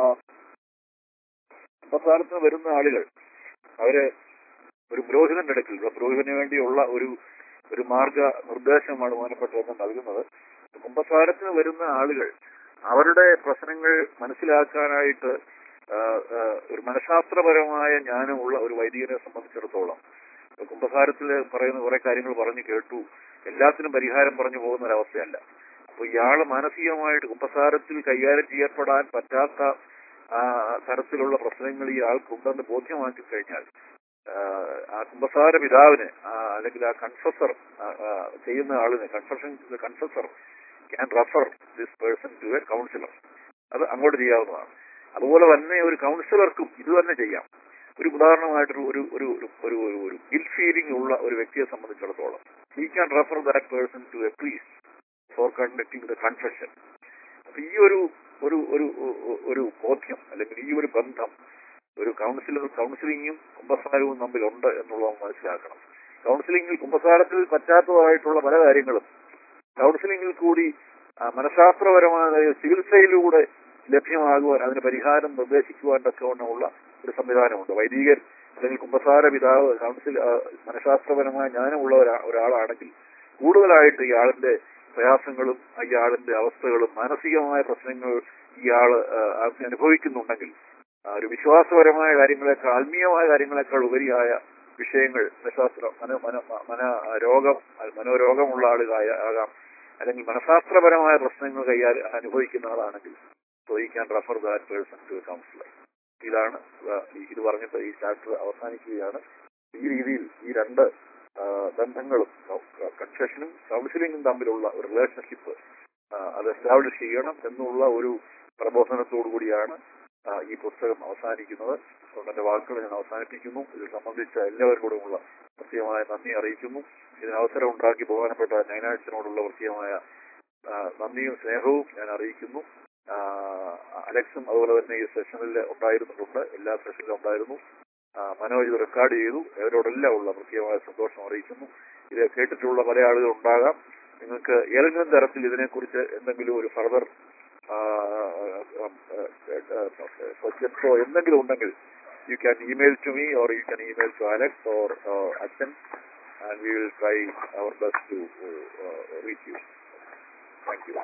കുംഭസാരത്തിന് വരുന്ന ആളുകൾ അവര് ഒരു പുരോഹിതന്റെ അടുക്കൽ ഒരു പുരോഹിതന് വേണ്ടിയുള്ള ഒരു ഒരു മാർഗ നിർദ്ദേശമാണ് ബഹുമാനപ്പെട്ടതെന്ന് നൽകുന്നത് കുംഭസാരത്തിന് വരുന്ന ആളുകൾ അവരുടെ പ്രശ്നങ്ങൾ മനസ്സിലാക്കാനായിട്ട് ആ, ആ, ഒരു മനഃശാസ്ത്രപരമായ ജ്ഞാനമുള്ള ഒരു വൈദികനെ സംബന്ധിച്ചിടത്തോളം കുംഭസാരത്തിൽ പറയുന്ന കുറെ കാര്യങ്ങൾ പറഞ്ഞു കേട്ടു എല്ലാത്തിനും പരിഹാരം പറഞ്ഞു പോകുന്ന ഒരവസ്ഥയല്ല അപ്പൊ ഇയാള് മാനസികമായിട്ട് കുംഭസാരത്തിൽ കൈകാര്യം ചെയ്യപ്പെടാൻ പറ്റാത്ത ആ, തരത്തിലുള്ള പ്രശ്നങ്ങൾ ഈ ആൾക്കുണ്ടെന്ന് ബോധ്യമാക്കി കഴിഞ്ഞാൽ ആ, ആ കുംഭസാര പിതാവിന് ആ, അല്ലെങ്കിൽ ആ കൺഫസർ ചെയ്യുന്ന ആളിന് confession confessor can refer this person to a counsellor അത് അങ്ങോട്ട് ചെയ്യാവുന്നതാണ് അതുപോലെ തന്നെ ഒരു കൗൺസിലർക്കും ഇത് തന്നെ ചെയ്യാം ഒരു ഉദാഹരണമായിട്ടൊരു ഒരു ഒരു ഒരു- ഒരു ഒരു ഒരു ഗിൽ ഫീലിംഗ് ഉള്ള ഒരു വ്യക്തിയെ സംബന്ധിച്ചിടത്തോളം he can refer that person to a priest for conducting the confession അപ്പൊ ഈ ഒരു ഒരു ഒരു ഒരു- ഒരു ബോധ്യം അല്ലെങ്കിൽ ഈ ഒരു ബന്ധം ഒരു കൗൺസിലർ കൗൺസിലിങ്ങും കുംഭസാരവും തമ്മിലുണ്ട് എന്നുള്ളത് മനസ്സിലാക്കണം കൗൺസിലിംഗിൽ കുംഭസാരത്തിൽ പറ്റാത്തതായിട്ടുള്ള പല കാര്യങ്ങളും കൗൺസിലിംഗിൽ കൂടി ആ, മനഃശാസ്ത്രപരമായ ചികിത്സയിലൂടെ ലഭ്യമാകുവാൻ അതിന് പരിഹാരം നിർദ്ദേശിക്കുവാൻ തക്കവണ്ണമുള്ള ഒരു സംവിധാനമുണ്ട് വൈദികൻ അല്ലെങ്കിൽ കുംഭസാര പിതാവ് കൗൺസിൽ ആ, മനഃശാസ്ത്രപരമായ ജ്ഞാനമുള്ള ഒരാ- ഒരാളാണെങ്കിൽ കൂടുതലായിട്ട് ഇയാളിന്റെ പ്രയാസങ്ങളും ഇയാളിന്റെ അവസ്ഥകളും മാനസികമായ പ്രശ്നങ്ങൾ ഇയാൾ അനുഭവിക്കുന്നുണ്ടെങ്കിൽ ആ, ഒരു വിശ്വാസപരമായ കാര്യങ്ങളെക്കാൾ ആത്മീയമായ കാര്യങ്ങളെക്കാൾ ഉപരിയായ വിഷയങ്ങൾ മനഃശാസ്ത്ര മന മന മന രോഗം മനോരോഗമുള്ള ആളുകായ ആകാം അല്ലെങ്കിൽ മനഃശാസ്ത്രപരമായ പ്രശ്നങ്ങൾ കൈകാര്യം അനുഭവിക്കുന്ന ആളാണെങ്കിൽ സോ ഈ can refer that person to counsellor ഇതാണ് ആ, ഈ- ഇത് പറഞ്ഞിട്ട് ഈ ചാപ്റ്റർ അവസാനിക്കുകയാണ് ഈ രീതിയിൽ ഈ രണ്ട് ആ, ബന്ധങ്ങളും കൺസെഷനും കൗൺസിലിംഗും തമ്മിലുള്ള ഒരു റിലേഷൻഷിപ്പ് അത് എസ്റ്റാബ്ലിഷ് ചെയ്യണം എന്നുള്ള ഒരു പ്രബോധനത്തോടു കൂടിയാണ് ആ, ഈ പുസ്തകം അവസാനിക്കുന്നത് അതുകൊണ്ട് എന്റെ വാക്കുകൾ ഞാൻ അവസാനിപ്പിക്കുന്നു ഇത് സംബന്ധിച്ച എല്ലാവരോടുമുള്ള പ്രത്യേകമായ നന്ദി അറിയിക്കുന്നു ഇതിന് അവസരം ഉണ്ടാക്കി ബഹുമാനപ്പെട്ട നയനാഴ്ചനോടുള്ള പ്രത്യേകമായ ആ, നന്ദിയും സ്നേഹവും ഞാൻ അറിയിക്കുന്നു ആ, അലക്സും അതുപോലെ തന്നെ ഈ സെഷനിൽ ഉണ്ടായിരുന്നിട്ടുണ്ട് എല്ലാ സെഷനിലും ഉണ്ടായിരുന്നു ആ, മനോജ് ഇത് റെക്കോർഡ് ചെയ്തു അവരോടെല്ലാം ഉള്ള പ്രത്യേകമായ സന്തോഷം അറിയിക്കുന്നു ഇത് കേട്ടിട്ടുള്ള പല ആളുകൾ ഉണ്ടാകാം നിങ്ങൾക്ക് ഏതെങ്കിലും തരത്തിൽ ഇതിനെക്കുറിച്ച് എന്തെങ്കിലും ഒരു ഫർദർ ക്വസ്റ്റ്യൻസോ എന്തെങ്കിലും ഉണ്ടെങ്കിൽ you can email to me or you can email to Alex or achan and we will try our best to reach you thank you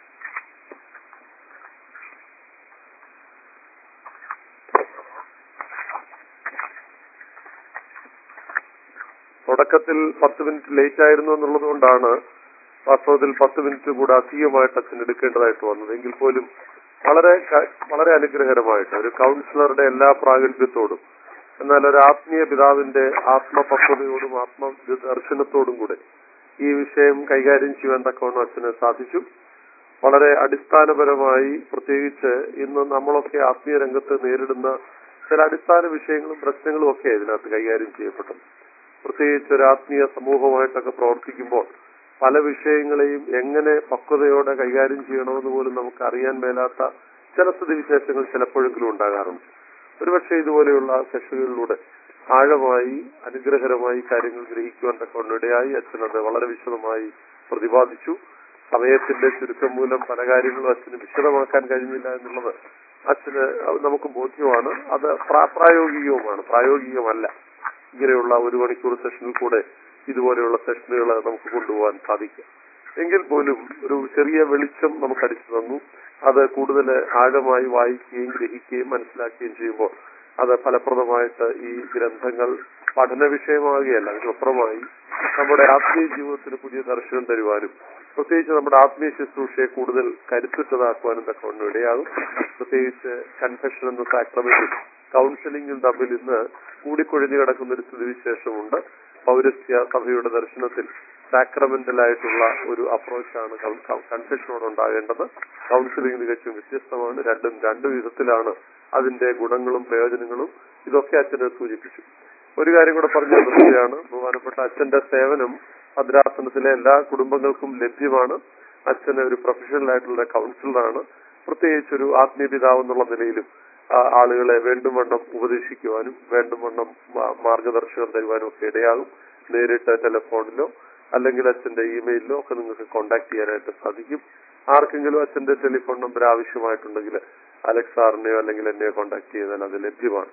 തുടക്കത്തിൽ പത്ത് മിനിറ്റ് ലേറ്റ് ആയിരുന്നു എന്നുള്ളത് കൊണ്ടാണ് വാസ്തവത്തിൽ പത്ത് മിനിറ്റ് കൂടെ അധികമായിട്ട് അച്ഛൻ എടുക്കേണ്ടതായിട്ട് വന്നത് എങ്കിൽ പോലും വളരെ ക- വളരെ അനുഗ്രഹരമായിട്ട് ഒരു കൗൺസിലറുടെ എല്ലാ പ്രാഗൽഭ്യത്തോടും എന്നാൽ ഒരു ആത്മീയ പിതാവിന്റെ ആത്മപക്വതയോടും ആത്മദർശനത്തോടും കൂടെ ഈ വിഷയം കൈകാര്യം ചെയ്യാൻ തക്കവണ്ണം അച്ഛന് സാധിച്ചു വളരെ അടിസ്ഥാനപരമായി പ്രത്യേകിച്ച് ഇന്ന് നമ്മളൊക്കെ ആത്മീയ രംഗത്ത് നേരിടുന്ന ചില അടിസ്ഥാന വിഷയങ്ങളും പ്രശ്നങ്ങളും ഒക്കെ ഇതിനകത്ത് കൈകാര്യം ചെയ്യപ്പെട്ടത് പ്രത്യേകിച്ച് ഒരു ആത്മീയ സമൂഹമായിട്ടൊക്കെ പ്രവർത്തിക്കുമ്പോൾ പല വിഷയങ്ങളെയും എങ്ങനെ പക്വതയോടെ കൈകാര്യം ചെയ്യണമെന്ന് പോലും നമുക്ക് അറിയാൻ മേലാത്ത ചില സ്ഥിതിവിശേഷങ്ങൾ ചിലപ്പോഴെങ്കിലും ഉണ്ടാകാറുണ്ട് ഒരുപക്ഷെ ഇതുപോലെയുള്ള സെഷനുകളിലൂടെ ആഴമായി അനുഗ്രഹരമായി കാര്യങ്ങൾ ഗ്രഹിക്കുവാൻ തക്കവണ്ണം ഇടയായി അച്ഛൻ അത് വളരെ വിശദമായി പ്രതിപാദിച്ചു സമയത്തിന്റെ ചുരുക്കം മൂലം പല കാര്യങ്ങളും അച്ഛന് വിശദമാക്കാൻ കഴിഞ്ഞില്ല എന്നുള്ളത് അച്ഛന് നമുക്ക് ബോധ്യമാണ് അത് പ്രാ- പ്രായോഗികവുമാണ് പ്രായോഗികമല്ല ഇങ്ങനെയുള്ള ഒരു മണിക്കൂർ സെഷനിൽ കൂടെ ഇതുപോലെയുള്ള സെഷനുകൾ നമുക്ക് കൊണ്ടുപോകാൻ സാധിക്കും എങ്കിൽ പോലും ഒരു ചെറിയ വെളിച്ചം നമുക്ക് അടിച്ചു തന്നു അത് കൂടുതൽ ആഴമായി വായിക്കുകയും ഗ്രഹിക്കുകയും മനസ്സിലാക്കുകയും ചെയ്യുമ്പോൾ അത് ഫലപ്രദമായിട്ട് ഈ ഗ്രന്ഥങ്ങൾ പഠന വിഷയമാകുകയല്ല അതിനപ്പുറമായി നമ്മുടെ ആത്മീയ ജീവിതത്തിന് പുതിയ ദർശനം തരുവാനും പ്രത്യേകിച്ച് നമ്മുടെ ആത്മീയ ശുശ്രൂഷയെ കൂടുതൽ കരുത്തുറ്റതാക്കുവാനും തക്കവണ്ണം ഇടയാകും പ്രത്യേകിച്ച് കൺഫെഷൻ എന്ന സാക്രമെന്റും കൗൺസിലിംഗും തമ്മിൽ ഇന്ന് കൂടിക്കൊഴിഞ്ഞു കിടക്കുന്ന ഒരു സ്ഥിതിവിശേഷമുണ്ട് പൗരസ്ത്യ സഭയുടെ ദർശനത്തിൽ സാക്രമെന്റൽ ആയിട്ടുള്ള ഒരു അപ്രോച്ചാണ് കൺഫെഷനോട് ഉണ്ടാകേണ്ടത് കൗൺസിലിംഗ് തികച്ചും വ്യത്യസ്തമാണ് രണ്ടും രണ്ടു വിധത്തിലാണ് അതിന്റെ ഗുണങ്ങളും പ്രയോജനങ്ങളും ഇതൊക്കെ അച്ഛനെ സൂചിപ്പിച്ചു ഒരു കാര്യം കൂടെ പറഞ്ഞു നിർത്തുകയാണ് ബഹുമാനപ്പെട്ട അച്ഛന്റെ സേവനം ഭദ്രാസനത്തിലെ എല്ലാ കുടുംബങ്ങൾക്കും ലഭ്യമാണ് അച്ഛന് ഒരു പ്രൊഫഷണൽ ആയിട്ടുള്ള കൗൺസിലറാണ് പ്രത്യേകിച്ച് ഒരു ആത്മീയ പിതാവ് എന്നുള്ള നിലയിലും ആ, ആളുകളെ വേണ്ടും വണ്ണം ഉപദേശിക്കുവാനും വേണ്ടും വണ്ണം മാ- മാർഗദർശനം തരുവാനും ഒക്കെ ഇടയാകും നേരിട്ട് ടെലിഫോണിലോ അല്ലെങ്കിൽ അച്ഛന്റെ ഇമെയിലിലോ ഒക്കെ നിങ്ങൾക്ക് കോൺടാക്ട് ചെയ്യാനായിട്ട് സാധിക്കും ആർക്കെങ്കിലും അച്ഛന്റെ ടെലിഫോൺ നമ്പർ ആവശ്യമായിട്ടുണ്ടെങ്കിൽ അലക്സ് സാറിനെയോ അല്ലെങ്കിൽ എന്നെയോ കോൺടാക്ട് ചെയ്താൽ അത് ലഭ്യമാണ്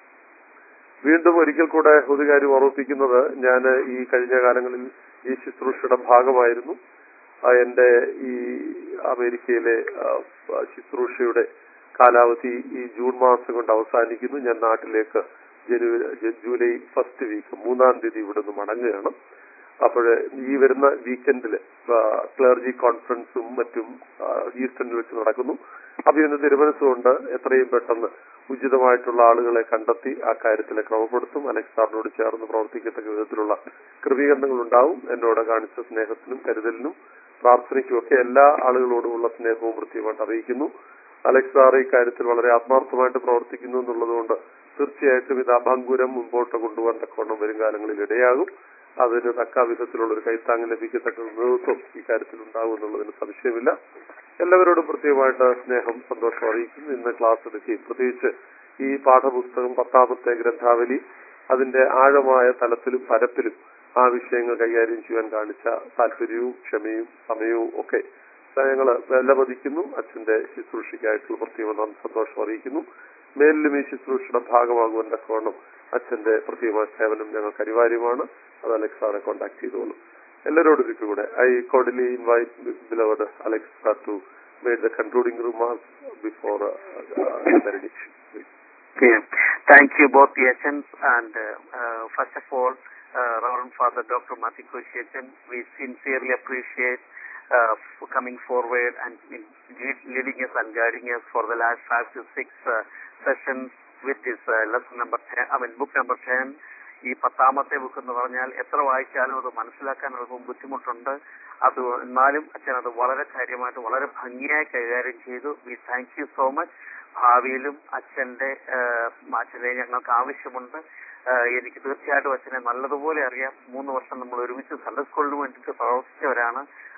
വീണ്ടും ഒരിക്കൽ കൂടെ ഒരു കാര്യം ഓർമ്മിപ്പിക്കുന്നത് ഞാൻ ഈ കഴിഞ്ഞ കാലങ്ങളിൽ ഈ ശുശ്രൂഷയുടെ ഭാഗമായിരുന്നു ആ, എന്റെ ഈ അമേരിക്കയിലെ ആ, ശുശ്രൂഷയുടെ കാലാവധി ഈ ജൂൺ മാസം കൊണ്ട് അവസാനിക്കുന്നു ഞാൻ നാട്ടിലേക്ക് ജനുവരി ജ- ജൂലൈ ഫസ്റ്റ് വീക്ക് മൂന്നാം തീയതി ഇവിടുന്ന് മടങ്ങുകയാണ് അപ്പോൾ ഈ വരുന്ന വീക്കെൻഡിൽ ക്ലർജി കോൺഫറൻസും മറ്റും ആ, ഹ്യൂസ്റ്റണിൽ വെച്ച് നടക്കുന്നു അപ്പൊ ഇന്ന് തിരുമനസ്സുകൊണ്ട് എത്രയും പെട്ടെന്ന് ഉചിതമായിട്ടുള്ള ആളുകളെ കണ്ടെത്തി ആ കാര്യത്തിൽ ക്രമപ്പെടുത്തും അലക്സ് സാറിനോട് ചേർന്ന് പ്രവർത്തിക്കത്തക്ക വിധത്തിലുള്ള ക്രമീകരണങ്ങൾ ഉണ്ടാവും എന്നോട് കാണിച്ച സ്നേഹത്തിനും കരുതലിനും പ്രാർത്ഥനയ്ക്കും ഒക്കെ എല്ലാ ആളുകളോടുമുള്ള സ്നേഹവും കൃത്യമായിട്ട് അറിയിക്കുന്നു അലക്സ് സാർ ഈ കാര്യത്തിൽ വളരെ ആത്മാർത്ഥമായിട്ട് പ്രവർത്തിക്കുന്നു എന്നുള്ളതുകൊണ്ട് തീർച്ചയായിട്ടും ഇത് അഭംഗുരം മുമ്പോട്ട് കൊണ്ടുപോകാൻ തക്കവണ്ണം വരും കാലങ്ങളിൽ ഇടയാകും അതിന് തക്ക വിധത്തിലുള്ള ഒരു കൈത്താങ് ലഭിക്കത്തക്ക നേതൃത്വം ഈ കാര്യത്തിൽ ഉണ്ടാകും എന്നുള്ളതിന് സംശയമില്ല എല്ലാവരോടും പ്രത്യേകമായിട്ട് സ്നേഹം സന്തോഷം അറിയിക്കുന്നു ഇന്ന് ക്ലാസ് എടുക്കുകയും പ്രത്യേകിച്ച് ഈ പാഠപുസ്തകം പത്താമത്തെ ഗ്രന്ഥാവലി അതിന്റെ ആഴമായ തലത്തിലും പരപ്പിലും ആ വിഷയങ്ങൾ കൈകാര്യം ചെയ്യാൻ കാണിച്ച താല്പര്യവും ക്ഷമയും സമയവും ഒക്കെ ഞങ്ങൾ വിലമതിക്കുന്നു അച്ഛന്റെ ശുശ്രൂഷയ്ക്കായിട്ടുള്ള പ്രത്യേക നന്ദി സന്തോഷം അറിയിക്കുന്നു മേലിലും ഈ ശുശ്രൂഷയുടെ ഭാഗമാകുവാൻ തക്കവണ്ണം അച്ഛന്റെ പ്രത്യേകമായ സേവനം ഞങ്ങൾക്ക് അനിവാര്യമാണ് അത് അലക്സ് സാറെ കോൺടാക്ട് ചെയ്തോളൂ എല്ലാവരോടും ഒരിക്കൽ കൂടെ I cordially invite beloved Alex sir to made the concluding remarks before benediction. Okay. Thank you both the HMs and uh, uh, first of all, uh, Reverend Father Dr. Matthew Koshiachan, we sincerely appreciate uh, for coming forward and in lead- leading us and guiding us for the last five to six uh, sessions with this uh, lesson number 10, I mean book number 10. ഈ പത്താമത്തെ book എന്ന് പറഞ്ഞാൽ എത്ര വായിച്ചാലും അത് മനസ്സിലാക്കാൻ അല്പം ബുദ്ധിമുട്ടുണ്ട് അത് എന്നാലും അച്ഛൻ അത് വളരെ കാര്യമായിട്ട് വളരെ ഭംഗിയായി കൈകാര്യം ചെയ്തു we thank you so much ഭാവിയിലും അച്ഛന്റെ ആഹ്, അച്ഛനെ ഞങ്ങൾക്ക് ആവശ്യമുണ്ട് ആഹ്, എനിക്ക് തീർച്ചയായിട്ടും അച്ഛനെ നല്ലതുപോലെ അറിയാം മൂന്ന് വർഷം നമ്മൾ ഒരുമിച്ച് സൺഡേ സ്കൂളിന് വേണ്ടിയിട്ട് പ്രവർത്തിച്ചവരാണ്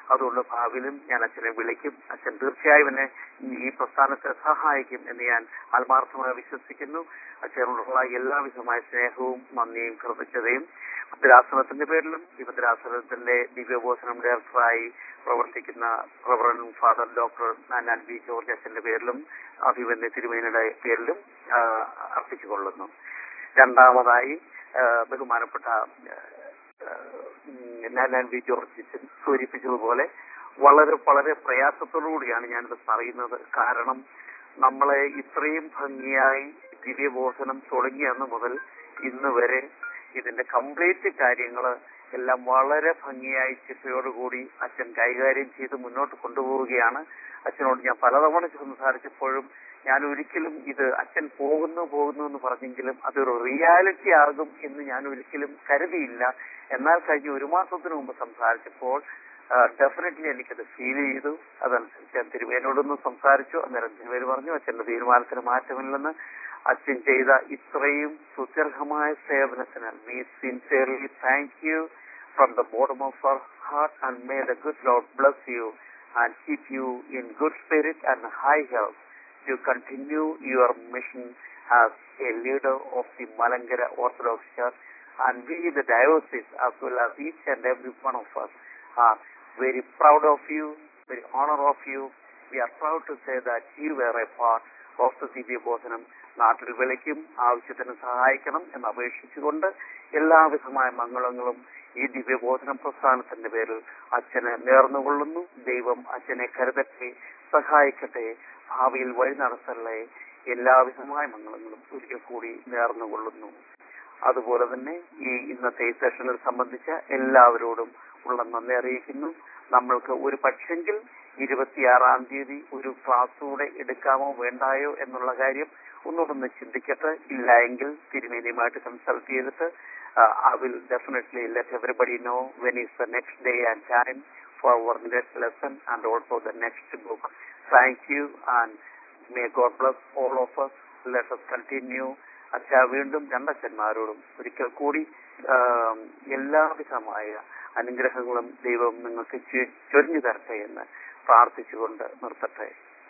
അതുകൊണ്ട് ഭാവിയിലും ഞാൻ അച്ഛനെ വിളിക്കും അച്ഛൻ തീർച്ചയായും എന്നെ ഈ പ്രസ്ഥാനത്തെ സഹായിക്കും എന്ന് ഞാൻ ആത്മാർത്ഥമായി വിശ്വസിക്കുന്നു അച്ഛനോടുള്ള എല്ലാവിധമായ സ്നേഹവും നന്ദിയും കൃതജ്ഞതയും ഭദ്രാസനത്തിന്റെ പേരിലും ഈ ഭദ്രാസനത്തിന്റെ ദിവ്യബോധനം ഡയറക്ടറായി പ്രവർത്തിക്കുന്ന reverend father doctor Nanan B George അച്ഛന്റെ പേരിലും അഭിമന്യ തിരുമേനിയുടെ പേരിലും ആ, അർപ്പിച്ചുകൊള്ളുന്നു രണ്ടാമതായി ആ, ബഹുമാനപ്പെട്ട നാനാൻ ബി ജോർജ് അച്ഛൻ സൂചിപ്പിച്ചതുപോലെ വളരെ വളരെ പ്രയാസത്തോടുകൂടിയാണ് ഞാനിത് പറയുന്നത് കാരണം നമ്മളെ ഇത്രയും ഭംഗിയായി ദിവ്യബോധനം തുടങ്ങിയ അന്ന് മുതൽ ഇന്ന് വരെ ഇതിന്റെ കംപ്ലീറ്റ് കാര്യങ്ങള് എല്ലാം വളരെ ഭംഗിയായി ചിട്ടയോടുകൂടി അച്ഛൻ കൈകാര്യം ചെയ്ത് മുന്നോട്ട് കൊണ്ടുപോവുകയാണ് അച്ഛനോട് ഞാൻ പലതവണ സംസാരിച്ചപ്പോഴും ഞാൻ ഒരിക്കലും ഇത് അച്ഛൻ പോകുന്നു പോകുന്നു എന്ന് പറഞ്ഞെങ്കിലും അതൊരു റിയാലിറ്റി ആകും എന്ന് ഞാൻ ഒരിക്കലും കരുതിയില്ല എന്നാൽ കഴിഞ്ഞ ഒരു മാസത്തിന് മുമ്പ് സംസാരിച്ചപ്പോൾ ഡെഫിനറ്റ്ലി എനിക്കത് ഫീൽ ചെയ്തു അതനുസരിച്ച് ഞാൻ തിരുവേനോടൊന്ന് സംസാരിച്ചു അന്നേരം തിരുവേര് പറഞ്ഞു അച്ഛന്റെ തീരുമാനത്തിന് മാറ്റമില്ലെന്ന് അച്ഛൻ ചെയ്ത ഇത്രയും സുദീർഘമായ സേവനത്തിന് we sincerely thank you from the bottom of our heart and may the good lord bless you and keep you in good spirit and high health to continue your mission as a leader of the Malangara Orthodox Church and we the diocese as well as each and every one of us are very proud of you, very honor of you. We are proud to say that you were a part of the Divya Bodhanam നാട്ടിൽ വിളിക്കും ആവശ്യത്തിന് സഹായിക്കണം എന്ന് അപേക്ഷിച്ചുകൊണ്ട് എല്ലാവിധമായ മംഗളങ്ങളും ഈ ദിവ്യബോധനം പ്രസ്ഥാനത്തിന്റെ പേരിൽ അച്ഛന് നേർന്നുകൊള്ളുന്നു ദൈവം അച്ഛനെ കരുതട്ടെ സഹായിക്കട്ടെ ഭാവിയിൽ വഴി നടത്തല്ലേ എല്ലാവിധമായ മംഗളങ്ങളും ഒരിക്കൽ കൂടി നേർന്നുകൊള്ളുന്നു അതുപോലെ തന്നെ ഈ ഇന്നത്തെ ഈ സെഷനിൽ സംബന്ധിച്ച എല്ലാവരോടും ഉള്ള നന്ദി അറിയിക്കുന്നു നമ്മൾക്ക് ഒരു പക്ഷെങ്കിൽ ഇരുപത്തിയാറാം തീയതി ഒരു ക്ലാസ് കൂടെ എടുക്കാമോ വേണ്ടായോ എന്നുള്ള കാര്യം ഒന്നുകൂടൊന്ന് ചിന്തിക്കട്ടെ ഇല്ല എങ്കിൽ തിരുമേനിയുമായിട്ട് കൺസൾട്ട് ചെയ്തിട്ട് I will definitely let everybody know when is the next day and time for our next lesson and also the next book thank you and may God bless all of us let us continue അച്ഛാ വീണ്ടും രണ്ടച്ഛന്മാരോടും ഒരിക്കൽ കൂടി ആം, എല്ലാവിധമായ അനുഗ്രഹങ്ങളും ദൈവം നിങ്ങൾക്ക് ചെ- ചൊരിഞ്ഞു തരട്ടെ എന്ന് പ്രാർത്ഥിച്ചുകൊണ്ട് നിർത്തട്ടെ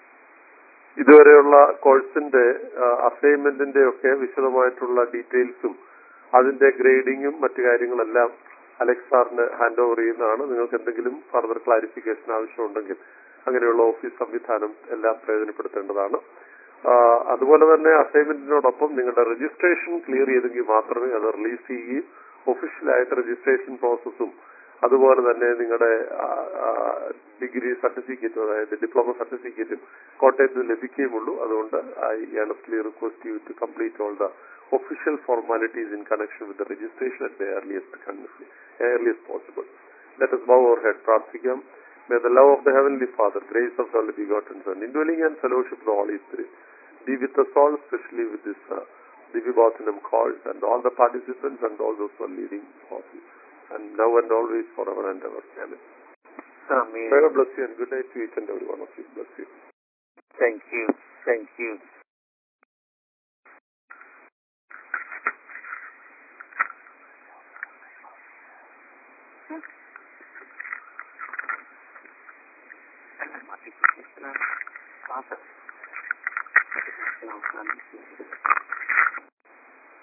ഇതുവരെയുള്ള കോഴ്സിന്റെ അസൈൻമെന്റിന്റെ ഒക്കെ വിശദമായിട്ടുള്ള ഡീറ്റെയിൽസും അതിന്റെ ഗ്രേഡിങ്ങും മറ്റു കാര്യങ്ങളെല്ലാം അലക്സ് സാറിന് ഹാൻഡ് ഓവർ ചെയ്യുന്നതാണ് നിങ്ങൾക്ക് എന്തെങ്കിലും ഫർദർ ക്ലാരിഫിക്കേഷൻ ആവശ്യമുണ്ടെങ്കിൽ അങ്ങനെയുള്ള ഓഫീസ് സംവിധാനം എല്ലാം പ്രയോജനപ്പെടുത്തേണ്ടതാണ് ആ, അതുപോലെ തന്നെ അസൈൻമെന്റിനോടൊപ്പം നിങ്ങളുടെ രജിസ്ട്രേഷൻ ക്ലിയർ ചെയ്തെങ്കിൽ മാത്രമേ അത് റിലീസ് ചെയ്യുകയും ഒഫീഷ്യലായിട്ട് രജിസ്ട്രേഷൻ പ്രോസസ്സും അതുപോലെ തന്നെ നിങ്ങളുടെ ഡിഗ്രി സർട്ടിഫിക്കറ്റും അതായത് ഡിപ്ലോമ സർട്ടിഫിക്കറ്റും കോട്ടയത്ത് നിന്ന് ലഭിക്കുകയുമുള്ളൂ അതുകൊണ്ട് I earnestly request you to complete all the official formalities in connection with the registration at the earliest earliest possible. Let us bow our head, പ്രാർത്ഥിക്കാം May the love of the Heavenly Father, grace of the only begotten Son, indwelling and fellowship of the Holy Spirit be with us all, especially with this uh, Divibotanam calls and all the participants and all those who are leading office. And now and always, forever and ever. Amen. Amen. May God bless you and good night to each and every one of you. Bless you. Thank you. Thank you. Father,